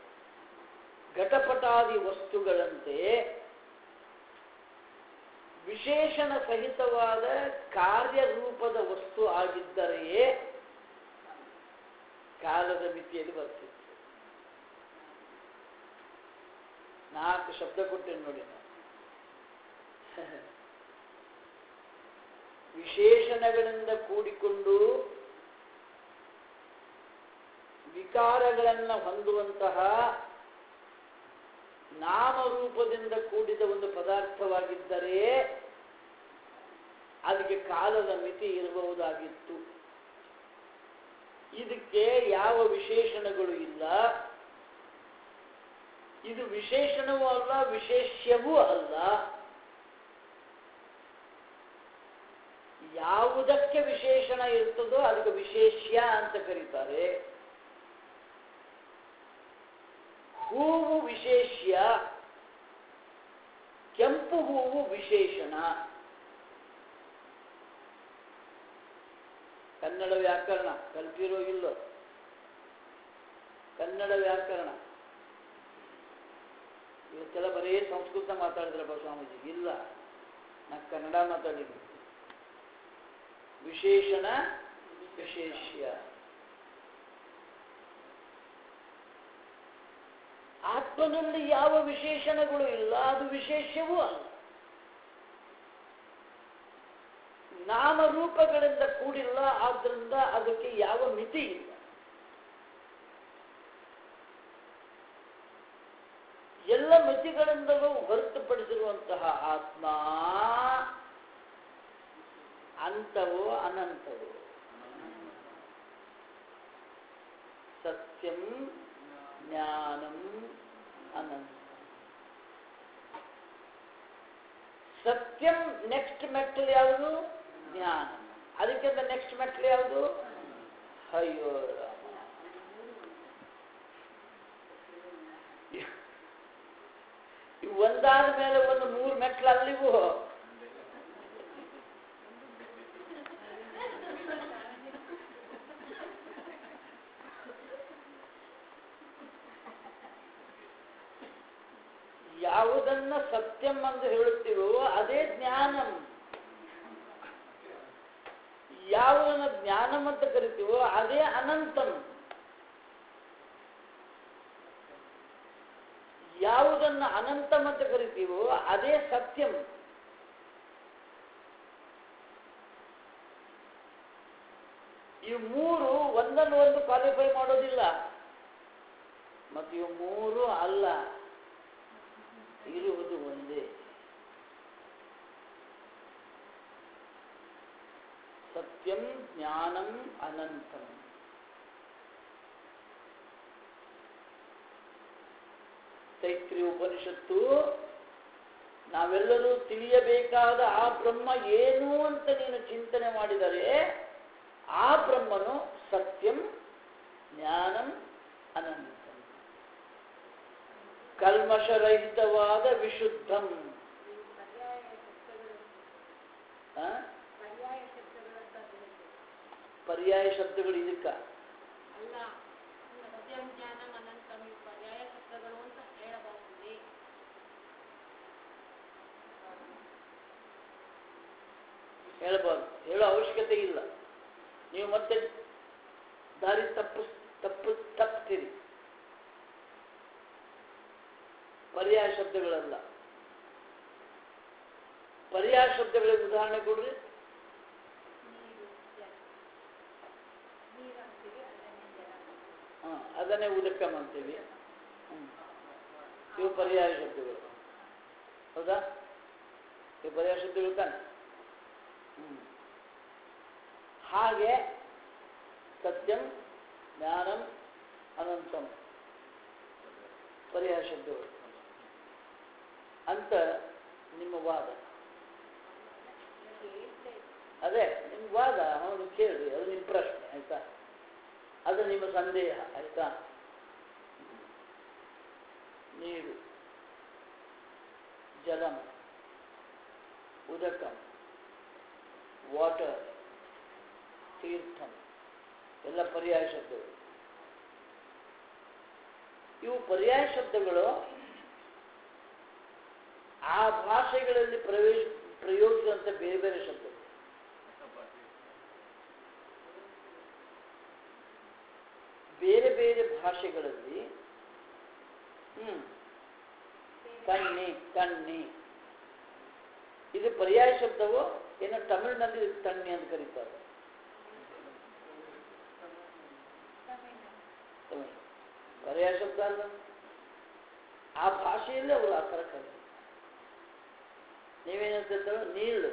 S1: ಘಟಪಟಾದಿ ವಸ್ತುಗಳಂತೆ ವಿಶೇಷಣ ಸಹಿತವಾದ ಕಾರ್ಯರೂಪದ ವಸ್ತು ಆಗಿದ್ದರೆಯೇ ಕಾಲದ ಮಿತಿಯಲ್ಲಿ ಬರ್ತಿತ್ತು ನಾಲ್ಕು ಶಬ್ದ ಕೊಟ್ಟೇನೆ ನೋಡಿ ನಾನು ವಿಶೇಷಣಗಳಿಂದ ಕೂಡಿಕೊಂಡು ವಿಕಾರಗಳನ್ನು ಹೊಂದುವಂತಹ ನಾಮರೂಪದಿಂದ ಕೂಡಿದ ಒಂದು ಪದಾರ್ಥವಾಗಿದ್ದರೆ ಅದಕ್ಕೆ ಕಾಲದ ಮಿತಿ ಇರಬಹುದಾಗಿತ್ತು ಇದಕ್ಕೆ ಯಾವ ವಿಶೇಷಣಗಳು ಇಲ್ಲ ಇದು ವಿಶೇಷಣವೂ ಅಲ್ಲ ವಿಶೇಷ್ಯವೂ ಅಲ್ಲ ಯಾವುದಕ್ಕೆ ವಿಶೇಷಣ ಇರ್ತದೋ ಅದಕ್ಕೆ ವಿಶೇಷ್ಯ ಅಂತ ಕರೀತಾರೆ ಹೂವು ವಿಶೇಷ್ಯ ಕೆಂಪು ಹೂವು ವಿಶೇಷಣ ಕನ್ನಡ ವ್ಯಾಕರಣ ಕಲ್ತಿರೋ ಇಲ್ಲೋ ಕನ್ನಡ ವ್ಯಾಕರಣ ಇವತ್ತೆಲ್ಲ ಬರೀ ಸಂಸ್ಕೃತ ಮಾತಾಡಿದ್ರಪ್ಪ ಸ್ವಾಮೀಜಿ ಇಲ್ಲ ನಾ ಕನ್ನಡ ಮಾತಾಡಿದ್ವಿ ವಿಶೇಷಣ ವಿಶೇಷ್ಯ ಆತ್ಮನಲ್ಲಿ ಯಾವ ವಿಶೇಷಣಗಳು ಇಲ್ಲ ಅದು ವಿಶೇಷವೂ ಅಲ್ಲ ನಾಮರೂಪಗಳಿಂದ ಕೂಡಿಲ್ಲ ಆದ್ರಿಂದ ಅದಕ್ಕೆ ಯಾವ ಮಿತಿ ಇಲ್ಲ ಎಲ್ಲ ಮಿತಿಗಳಿಂದಲೂ ಹೊರತುಪಡಿಸಿರುವಂತಹ ಆತ್ಮ ಅಂತವೋ ಅನಂತವೋ ಸತ್ಯಂ ಜ್ಞಾನಂ ಅನಂತ ಸತ್ಯಂ ನೆಕ್ಸ್ಟ್ ಮೆಟ್ಟಲ್ ಯಾವುದು ಜ್ಞಾನ ಅದಕ್ಕಿಂತ ನೆಕ್ಸ್ಟ್ ಮೆಟ್ಟಲ್ ಯಾವುದು ಅಯ್ಯೋ ರಾಮ ಇವು ಒಂದಾದ ಮೇಲೆ ಒಂದು ಮೂರು ಮೆಟ್ಲು ಅಲ್ಲಿಗೂ ಯಾವುದನ್ನ ಸತ್ಯಂ ಎಂದು ಹೇಳುತ್ತೀವೋ ಅದೇ ಜ್ಞಾನಂ ಯಾವುದನ್ನ ಜ್ಞಾನಂ ಅಂತ ಕರಿತೀವೋ ಅದೇ ಅನಂತಂ ಯಾವುದನ್ನ ಅನಂತಂ ಅಂತ ಕರಿತೀವೋ ಅದೇ ಸತ್ಯಂ ಈ ಮೂರು ಒಂದನ್ನು ಒಂದು ಕ್ವಾಲಿಫೈ ಮಾಡೋದಿಲ್ಲ ಮತ್ತು ಇವು ಮೂರು ಅಲ್ಲ ಇರುವುದು ಒಂದೇ ಸತ್ಯಂ ಜ್ಞಾನಂ ಅನಂತಂ ತೈತ್ರಿ ಉಪನಿಷತ್ತು ನಾವೆಲ್ಲರೂ ತಿಳಿಯಬೇಕಾದ ಆ ಬ್ರಹ್ಮ ಏನು ಅಂತ ನೀನು ಚಿಂತನೆ ಮಾಡಿದರೆ ಆ ಬ್ರಹ್ಮನು ಸತ್ಯಂ ಜ್ಞಾನಂ ಅನಂತಂ ಕಲ್ಮಶರಹಿತವಾದ ವಿಶುದ್ಧಂ ಆ? ಪರ್ಯಾಯ ಶಬ್ದಗಳು ಇದಕ್ಕ
S2: ಅಲ್ಲ ಸತ್ಯಂ ಜ್ಞಾನಂ ಅನಂತಂ ಇವು ಪರ್ಯಾಯ ಶಬ್ದಗಳು ಅಂತ ಹೇಳಬಹುದೇ
S1: ಹೇಳ್ಬಾರ್ದು ಹೇಳೋ ಅವಶ್ಯಕತೆ ಇಲ್ಲ ನೀವು ಮತ್ತೆ ದಾರಿ ತಪ್ಪು ತಪ್ಪು ತಪ್ಪಿರಿ ಪರ್ಯಾಯ ಶಬ್ದಗಳಲ್ಲ ಪರ್ಯಾಯ ಶಬ್ದಗಳಿಗೆ ಉದಾಹರಣೆ ಕೊಡ್ರಿ
S2: ನೀರು ಜಲ ನೀರು ಅಂತೀವಿ ಅದನ್ನೇ ಜಲ
S1: ಹಾ ಅದನ್ನೇ ಉದಕಂ ಅಂತೀವಿ ಹ್ಮ್. ಇವು ಪರ್ಯಾಯ ಶಬ್ದಗಳು ಹೌದಾ ಇವು ಪರ್ಯಾಯ ಶಬ್ದಗಳು ತಾನೆ ಹ್ಮ್. ಹಾಗೆ ಸತ್ಯಂ ಜ್ಞಾನಂ ಅನಂತಂ ಪರ್ಯಾಯ ಶಬ್ದಗಳು ಅಂತ ನಿಮ್ಮ ವಾದ
S2: ಹೇಳ್ತೇವೆ
S1: ಅದೇ ನಿಮ್ಮ ವಾದ ಅವನು ಕೇಳ್ರಿ ಅದು ನಿಮ್ಮ ಪ್ರಶ್ನೆ ಆಯ್ತಾ ಅದು ನಿಮ್ಮ ಸಂದೇಹ ಆಯ್ತಾ ನೀರು ಜಲಂ ಉದಕಂ ವಾಟರ್ ತೀರ್ಥಂ ಎಲ್ಲ ಪರ್ಯಾಯ ಶಬ್ದಗಳು ಇವು ಪರ್ಯಾಯ ಶಬ್ದಗಳು ಆ ಭಾಷೆಗಳಲ್ಲಿ ಪ್ರವೇಶ ಪ್ರಯೋಗಿಸುವಂಥ ಬೇರೆ ಬೇರೆ ಶಬ್ದಗಳು ಬೇರೆ ಬೇರೆ ಭಾಷೆಗಳಲ್ಲಿ ಹ್ಮ್ ಕಣ್ಣಿ ಕಣ್ಣಿ ಇದು ಪರ್ಯಾಯ ಶಬ್ದವೋ ಏನೋ ತಮಿಳಿನಲ್ಲಿ ತಣ್ಣಿ ಅಂತ ಕರೀತಾರೆ ತಮಿಳು ಪರ್ಯಾಯ ಶಬ್ದ ಅಲ್ಲ ಆ ಭಾಷೆಯಲ್ಲಿ ಅವರು ಆ ಥರ ಕರೀತಾರೆ ನೀವೇನಂತ ಹೇಳ್ತಾರೆ ನೀಳು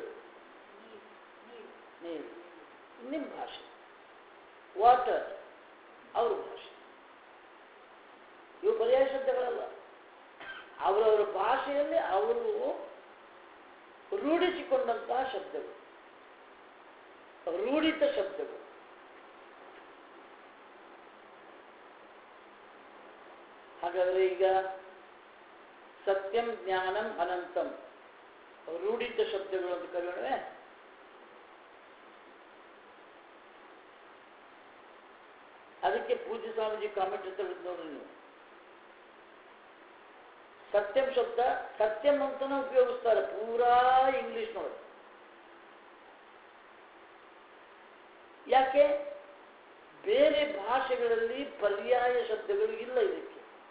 S1: ನೀರು ನಿಮ್ಮ ಭಾಷೆ ವಾಟರ್ ಅವ್ರ ಭಾಷೆ ಇವು ಪರ್ಯಾಯ ಶಬ್ದಗಳಲ್ಲ ಅವರವರ ಭಾಷೆಯಲ್ಲಿ ಅವರು ರೂಢಿಸಿಕೊಂಡಂತಹ ಶಬ್ದಗಳು ರೂಢಿತ ಶಬ್ದಗಳು ಹಾಗಾದರೆ ಈಗ ಸತ್ಯಂ ಜ್ಞಾನಂ ಅನಂತಂ ರೂಢಿತ ಶಬ್ದಗಳು ಅಂತ ಕರೆಯೋಣವೇ ಅದಕ್ಕೆ ಪೂಜ್ಯ ಸ್ವಾಮೀಜಿ ಕಾಮೆಂಟ್ ಅಂತ ಹೇಳಿದ್ ನೋಡ್ರಿ ನೀವು ಸತ್ಯಂ ಶಬ್ದ ಸತ್ಯಂ ಅಂತಾನೆ ಉಪಯೋಗಿಸ್ತಾರೆ ಪೂರಾ ಇಂಗ್ಲಿಷ್ ನೋಡಿ ಯಾಕೆ ಬೇರೆ ಭಾಷೆಗಳಲ್ಲಿ ಪರ್ಯಾಯ ಶಬ್ದಗಳು ಇಲ್ಲ ಇದಕ್ಕೆ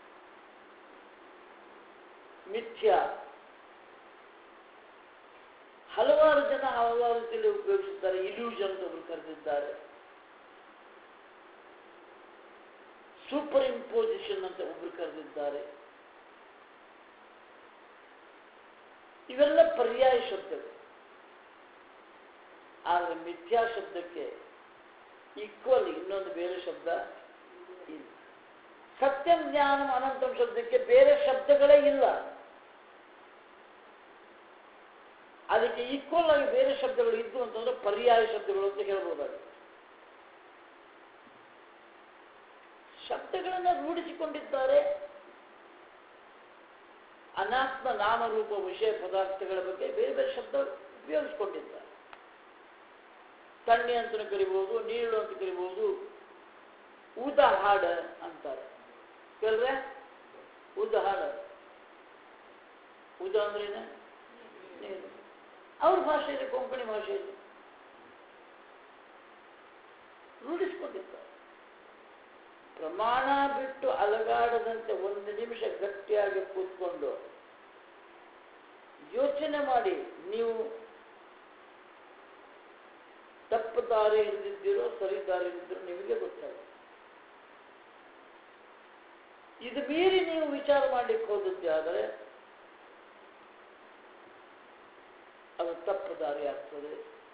S1: ಮಿಥ್ಯ ಹಲವಾರು ಜನ ಹಲವಾರು ರೀತಿಯಲ್ಲಿ ಉಪಯೋಗಿಸುತ್ತಾರೆ ಇಲ್ಯೂಷನ್ ಅಂತ ಒಬ್ರು ಕರೆದಿದ್ದಾರೆ ಸೂಪರ್ ಇಂಪೋಸಿಷನ್ ಅಂತ ಒಬ್ರು ಕರೆದಿದ್ದಾರೆ ಇವೆಲ್ಲ ಪರ್ಯಾಯ ಶಬ್ದಗಳು ಆದರೆ ಮಿಥ್ಯಾ ಶಬ್ದಕ್ಕೆ ಈಕ್ವಲ್ ಇನ್ನೊಂದು ಬೇರೆ ಶಬ್ದ ಇಲ್ಲ ಸತ್ಯಂ ಜ್ಞಾನಂ ಅನಂತಂ ಶಬ್ದಕ್ಕೆ ಬೇರೆ ಶಬ್ದಗಳೇ ಇಲ್ಲ ಅದಕ್ಕೆ ಈಕ್ವಲ್ ಆಗಿ ಬೇರೆ ಶಬ್ದಗಳು ಇದ್ದು ಅಂತಂದ್ರೆ ಪರ್ಯಾಯ ಶಬ್ದಗಳು ಅಂತ ಹೇಳ್ಬೋದಾಗುತ್ತೆ ಶಬ್ದಗಳನ್ನು ರೂಢಿಸಿಕೊಂಡಿದ್ದಾರೆ ಅನಾತ್ಮ ನಾಮರೂಪ ವಿಷಯ ಪದಾರ್ಥಗಳ ಬಗ್ಗೆ ಬೇರೆ ಬೇರೆ ಶಬ್ದ ಉಪಯೋಗಿಸಿಕೊಂಡಿದ್ದಾರೆ ತಣ್ಣಿ ಅಂತ ಕರಿಬಹುದು ನೀಳು ಅಂತ ಕರಿಬಹುದು ಊದ ಹಾಡ ಅಂತಾರೆ ಕೇಳ್ರೆ ಊದ ಹಾಡ ಊದ ಅಂದ್ರೇನ ನೀರು ಅವ್ರ ಭಾಷೆಯಲ್ಲಿ ಕೊಂಕಣಿ ಭಾಷೆಯಲ್ಲಿ ರೂಢಿಸ್ಕೊಂಡಿದ್ದಾರೆ ಪ್ರಮಾಣ ಬಿಟ್ಟು ಅಲಗಾಡದಂತೆ ಒಂದು ನಿಮಿಷ ಗಟ್ಟಿಯಾಗಿ ಕೂತ್ಕೊಂಡು ಯೋಚನೆ ಮಾಡಿ ನೀವು ತಪ್ಪು ದಾರಿ ಹಿಡಿದಿದ್ದೀರೋ ಸರಿ ದಾರಿ ಹಿಡಿದಿರೋ ನಿಮಗೆ ಗೊತ್ತಾಗುತ್ತೆ ಇದು ಮೀರಿ ನೀವು ವಿಚಾರ ಮಾಡಲಿಕ್ಕೆ ಹೋದದ್ದೇ ಆದರೆ ಅದು ತಪ್ಪು ದಾರಿ ಆಗ್ತದೆ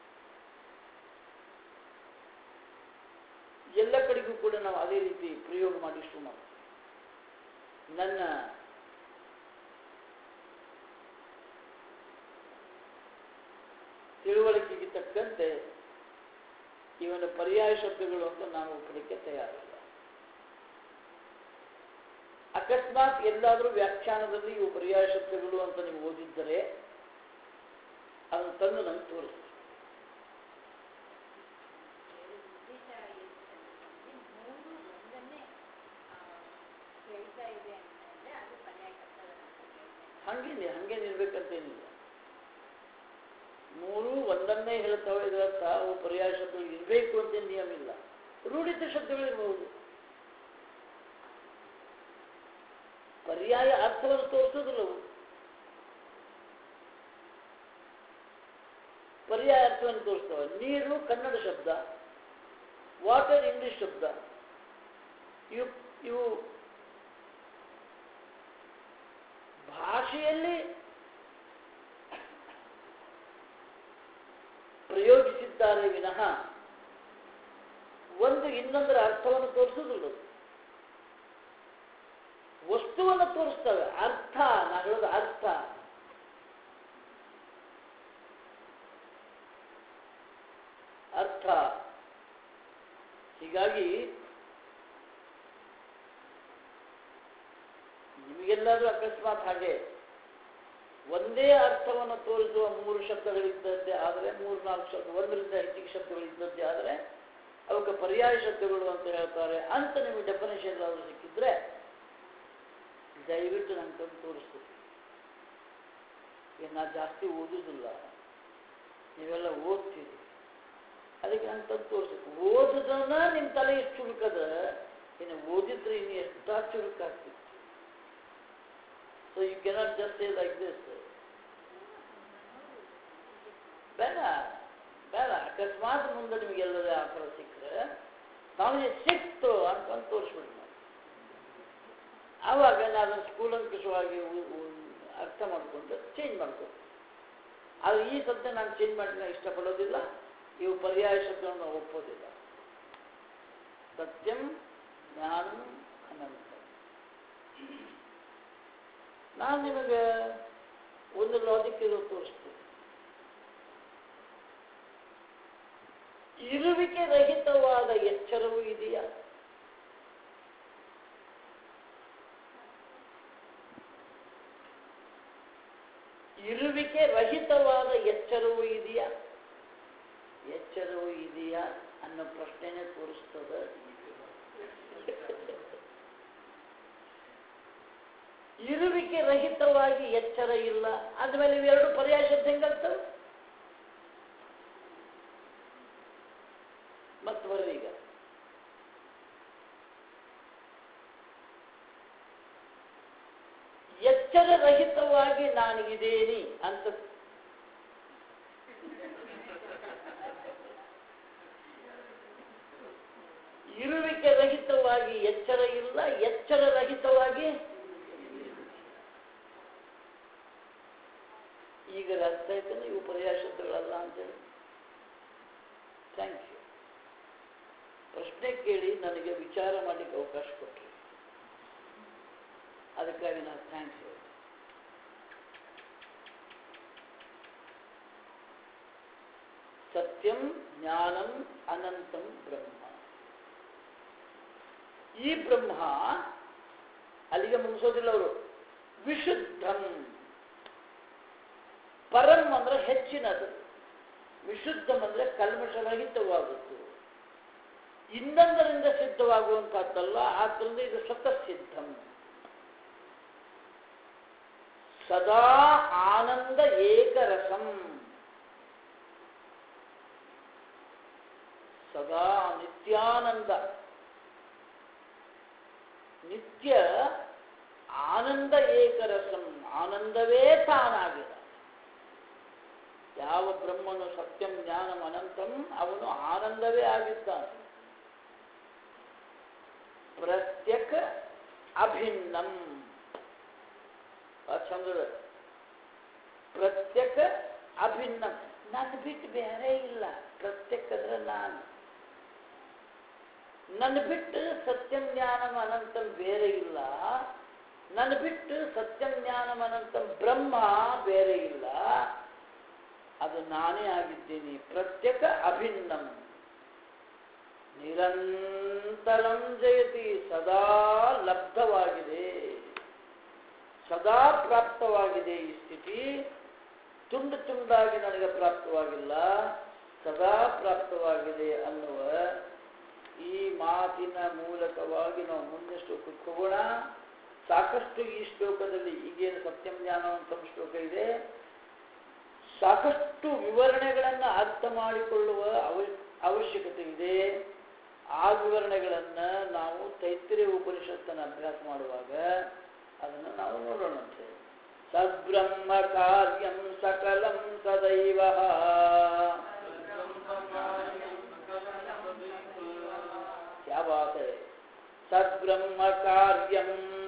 S1: ಎಲ್ಲ ಕಡೆಗೂ ಕೂಡ ನಾವು ಅದೇ ರೀತಿ ಪ್ರಯೋಗ ಮಾಡಿ ಶುರು ಮಾಡ್ತೀವಿ ನನ್ನ ತಿಳುವಳಿಕೆಗೆ ತಕ್ಕಂತೆ ಇವನ ಪರ್ಯಾಯ ಶಬ್ದಗಳು ಅಂತ ನಾನು ಒಪ್ಪಲಿಕ್ಕೆ ತಯಾರಿಲ್ಲ ಅಕಸ್ಮಾತ್ ಎಲ್ಲಾದರೂ ವ್ಯಾಖ್ಯಾನದಲ್ಲಿ ಇವು ಪರ್ಯಾಯ ಶಬ್ದಗಳು ಅಂತ ನೀವು ಓದಿದ್ದರೆ ಅದನ್ನು ತಂದು ನಂಗೆ ತೋರಿಸಿ ಹಂಗೇನೆ ಹಂಗೇನಿರ್ಬೇಕಂತೇನಿಲ್ಲ ಮೂರು ಒಂದನ್ನೇ ಹೇಳ್ತಾವೆ ಇದರರ್ಥ ಅವು ಪರ್ಯಾಯ ಶಬ್ದಗಳು ಇರಬೇಕು ಅಂತ ನಿಯಮ ಇಲ್ಲ ರೂಢಿತ ಶಬ್ದಗಳಿರ್ಬಹುದು ಪರ್ಯಾಯ ಅರ್ಥವನ್ನು ತೋರಿಸೋದಿಲ್ಲ ಅವು ಪರ್ಯಾಯ ಅರ್ಥವನ್ನು ತೋರಿಸ್ತವೆ ನೀರು ಕನ್ನಡ ಶಬ್ದ ವಾಟರ್ ಇಂಗ್ಲಿಷ್ ಶಬ್ದ ಇವು ಇವು ಭಾಷೆಯಲ್ಲಿ ಪ್ರಯೋಗಿಸಿದ್ದಾರೆ ವಿನಃ ಒಂದು ಇನ್ನೊಂದರ ಅರ್ಥವನ್ನು ತೋರಿಸುವುದಿಲ್ಲ ಅದು. ವಸ್ತುವನ್ನು ತೋರಿಸ್ತವೆ ಅರ್ಥ ನಾ ಹೇಳೋದು ಅರ್ಥ ಅರ್ಥ ಹೀಗಾಗಿ ನಿಮಗೆಲ್ಲಾದ್ರೂ ಅಕಸ್ಮಾತ್ ಹಾಗೆ ಒಂದೇ ಅರ್ಥವನ್ನು ತೋರಿಸುವ ಮೂರು ಶಬ್ದಗಳಿದ್ದದ್ದೇ ಆದರೆ ಮೂರು ನಾಲ್ಕು ಶಬ್ದ ಒಂದರಿಂದ ಹೆಚ್ಚಿಗೆ ಶಬ್ದಗಳಿದ್ದದ್ದೇ ಆದರೆ ಅವಕ್ಕೆ ಪರ್ಯಾಯ ಶಬ್ದಗಳು ಅಂತ ಹೇಳ್ತಾರೆ ಅಂತ ನಿಮಗೆ ಡೆಫಿನೇಷನ್ ಏನಾದರೂ ಸಿಕ್ಕಿದ್ರೆ ದಯವಿಟ್ಟು ನಂಗೆ ತಂದು ತೋರಿಸ್ತೀವಿ ಈಗ ನಾ ಜಾಸ್ತಿ ಓದುವುದಿಲ್ಲ ನೀವೆಲ್ಲ ಓದ್ತೀರಿ ಅದಕ್ಕೆ ನಂಗೆ ತಂದು ತೋರಿಸ್ಬೇಕು ಓದುದನ್ನ ನಿಮ್ಮ ತಲೆ ಎಷ್ಟು ಚುರುಕದ ಇನ್ನು ಓದಿದ್ರೆ ಇನ್ನು ಎಷ್ಟಾ ಚುರುಕಾಗ್ತಿತ್ತು so you cannot just say like this ಬೇಡ ಬೇಡ ಅಕಸ್ಮಾತ್ ಮುಂದೆ ನಿಮಗೆಲ್ಲದ ಆಫರ್ ಸಿಕ್ಕರೆ ನಮಗೆ ಸಿಕ್ತು ಅಂತಂದು ತೋರಿಸ್ಬಿಡಿ ನಾವು ಆವಾಗ ನಾನು ಸ್ಕೂಲಂಕುಷವಾಗಿ ಉ- ಉ- ಅರ್ಥ ಮಾಡಿಕೊಂಡು ಚೇಂಜ್ ಮಾಡ್ಕೊಂಡು ಆದರೆ ಈ ಶಬ್ದ ನಾನು ಚೇಂಜ್ ಮಾಡಲಿಕ್ಕೆ ಇಷ್ಟಪಡೋದಿಲ್ಲ ಇವು ಪರ್ಯಾಯ ಶಬ್ದವನ್ನು ಒಪ್ಪೋದಿಲ್ಲ ಸತ್ಯಂ ಜ್ಞಾನಂ ಅನಂತ ನಾನು ನಿಮಗೆ ಒಂದು ಲಾಜಿಕ್ ಇರೋದು ತೋರಿಸ್ತೀನಿ ಇರುವಿಕೆ ರಹಿತವಾದ ಎಚ್ಚರವೂ ಇದೆಯಾ ಇರುವಿಕೆ ರಹಿತವಾದ ಎಚ್ಚರವೂ ಇದೆಯಾ ಎಚ್ಚರವೂ ಇದೆಯಾ ಅನ್ನೋ ಪ್ರಶ್ನೆನೇ ತೋರಿಸ್ತದ ಇರುವಿಕೆ ರಹಿತವಾಗಿ ಎಚ್ಚರ ಇಲ್ಲ ಆದ್ಮೇಲೆ ಇವೆರಡು ಪರ್ಯಾಯ ಶಬ್ದ ಹೆಂಗಾಗ್ತವೆ ಮತ್ತೆ ಬರ್ರಿ ಈಗ ಎಚ್ಚರ ರಹಿತವಾಗಿ ನಾನು ಇದೇನಿ ಅಂತ ಇರುವಿಕೆ ರಹಿತವಾಗಿ ಎಚ್ಚರ ಇಲ್ಲ ಎಚ್ಚರ ರಹಿತವಾಗಿ ಈಗ ಅರ್ಥ ಆಯ್ತಾನೆ ಇವು ಪರ್ಯಾಯ ಶಬ್ದಗಳಲ್ಲ ಅಂತೇಳಿ ಥ್ಯಾಂಕ್ ಯು ಪ್ರಶ್ನೆ ಕೇಳಿ ನನಗೆ ವಿಚಾರ ಮಾಡಲಿಕ್ಕೆ ಅವಕಾಶ ಕೊಟ್ಟರು ಅದಕ್ಕಾಗಿ ನಾನು ಥ್ಯಾಂಕ್ಸ್ ಹೇಳ್ತೀನಿ ಸತ್ಯಂ ಜ್ಞಾನಂ ಅನಂತಂ ಬ್ರಹ್ಮ ಈ ಬ್ರಹ್ಮ ಅಲ್ಲಿಗೆ ಮುಗಿಸೋದಿಲ್ಲ ಅವರು ವಿಶುದ್ಧಂ ಪರಂ ಅಂದ್ರೆ ಹೆಚ್ಚಿನದು ವಿಶುದ್ಧಂ ಅಂದ್ರೆ ಕಲ್ಮಶರಹಿತವಾದದ್ದು ಇನ್ನೊಂದರಿಂದ ಸಿದ್ಧವಾಗುವಂತಹದ್ದಲ್ಲ ಆದ್ದರಿಂದ ಇದು ಸ್ವತಃ ಸಿದ್ಧಂ ಸದಾ ಆನಂದ ಏಕರಸಂ ಸದಾ ನಿತ್ಯಾನಂದ ನಿತ್ಯ ಆನಂದ ಏಕರಸಂ ಆನಂದವೇ ತಾನಾಗಿದೆ ಯಾವ ಬ್ರಹ್ಮನು ಸತ್ಯಂ ಜ್ಞಾನಂ ಅನಂತಂ ಅವನು ಆನಂದವೇ ಆಗಿದ್ದಾನೆ ಪ್ರತ್ಯಕ್ ಅಭಿನ್ನಂ ಆ ಚಂದ್ರ ಪ್ರತ್ಯಕ್ ಅಭಿನ್ನಂ ನನ್ನ ಬಿಟ್ಟು ಬೇರೆ ಇಲ್ಲ ಪ್ರತ್ಯಕ್ ಅಂದ್ರೆ ನಾನು ನನ್ನ ಬಿಟ್ಟು ಸತ್ಯಂ ಜ್ಞಾನಂ ಅನಂತಂ ಬೇರೆ ಇಲ್ಲ ನನ್ನ ಬಿಟ್ಟು ಸತ್ಯಂ ಜ್ಞಾನಂ ಅನಂತಂ ಬ್ರಹ್ಮ ಬೇರೆ ಇಲ್ಲ ಅದು ನಾನೇ ಆಗಿದ್ದೀನಿ ಪ್ರತ್ಯೇಕ ಅಭಿನ್ನಂ ನಿರಂತರಂ ಜಯತಿ ಸದಾ ಲಬ್ಧವಾಗಿದೆ ಸದಾ ಪ್ರಾಪ್ತವಾಗಿದೆ ಈ ಸ್ಥಿತಿ ತುಂಡು ತುಂಡಾಗಿ ನನಗೆ ಪ್ರಾಪ್ತವಾಗಿಲ್ಲ ಸದಾ ಪ್ರಾಪ್ತವಾಗಿದೆ ಅನ್ನುವ ಈ ಮಾತಿನ ಮೂಲಕವಾಗಿ ನಾವು ಮುಂದೆ ಶ್ಲೋಕಕ್ಕೆ ಹೋಗೋಣ ಸಾಕಷ್ಟು ಈ ಶ್ಲೋಕದಲ್ಲಿ ಈಗೇನು ಸತ್ಯಂ ಜ್ಞಾನ ಅಂತ ಶ್ಲೋಕ ಇದೆ ಸಾಕಷ್ಟು ವಿವರಣೆಗಳನ್ನು ಅರ್ಥ ಮಾಡಿಕೊಳ್ಳುವ ಅವ ಅವಶ್ಯಕತೆ ಇದೆ ಆ ವಿವರಣೆಗಳನ್ನು ನಾವು ತೈತ್ರಿಯ ಉಪನಿಷತ್ತನ್ನು ಅಭ್ಯಾಸ ಮಾಡುವಾಗ ಅದನ್ನು ನಾವು ನೋಡೋಣಂತೆ ಸದ್ಬ್ರಹ್ಮ ಕಾರ್ಯಂ ಸಕಲಂ ಸದೈವ क्या बात है सद्ब्रह्म कार्यं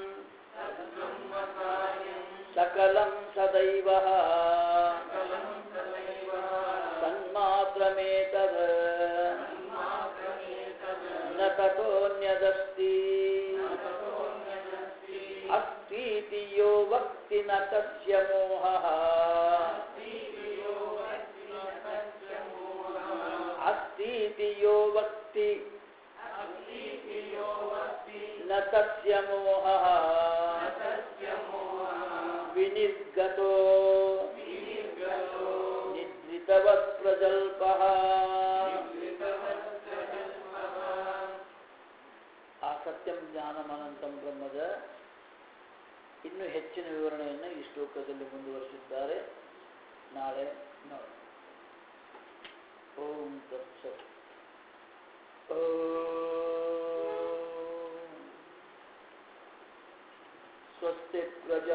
S1: सकलं सदैव सन्मात्रमेतद् न ततोऽन्यदस्ति अस्तीति यो वक्ति न तस्य मोहः अस्तीति यो वक्ति न तस्य मोहः विनिर्गतो निद्रितवत् प्रजल्पः ಆ ಸತ್ಯಂ ಜ್ಞಾನಮನಂತಂ ಬ್ರಹ್ಮದ ಇನ್ನೂ ಹೆಚ್ಚಿನ ವಿವರಣೆಯನ್ನು ಈ ಶ್ಲೋಕದಲ್ಲಿ ಮುಂದುವರಿಸಿದ್ದಾರೆ ನಾಳೆ ನೋಡೋಣ ಓಂ ತತ್ಸತ್ स्वस्ति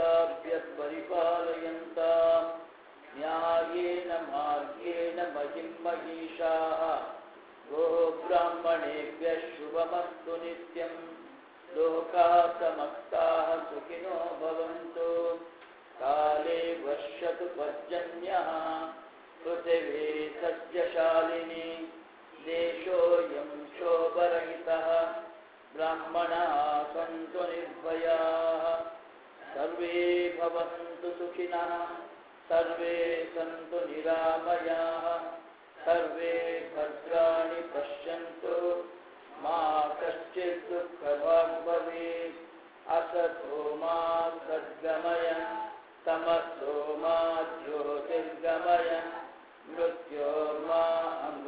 S1: प्रजाभ्यः परिपालयन्ताम् न्यायेन मार्गेण महिम् महीषाः गोः ब्राह्मणेभ्यः शुभमस्तु नित्यं लोकाः समस्ताः सुखिनो भवन्तु काले वर्षतु पर्जन्यः पृथिवी सस्यशालिनी देशोऽयं शोभरहितः ब्राह्मणाः सन्तु निर्भयाः सर्वे भवन्तु सुखिनः सर्वे सन्तु निरामयाः सर्वे भद्राणि पश्यन्तु मा कश्चित् दुःखभाग् भवेत् असतो मा सद्गमय तमसो मा ज्योतिर्गमय मृत्योर्मा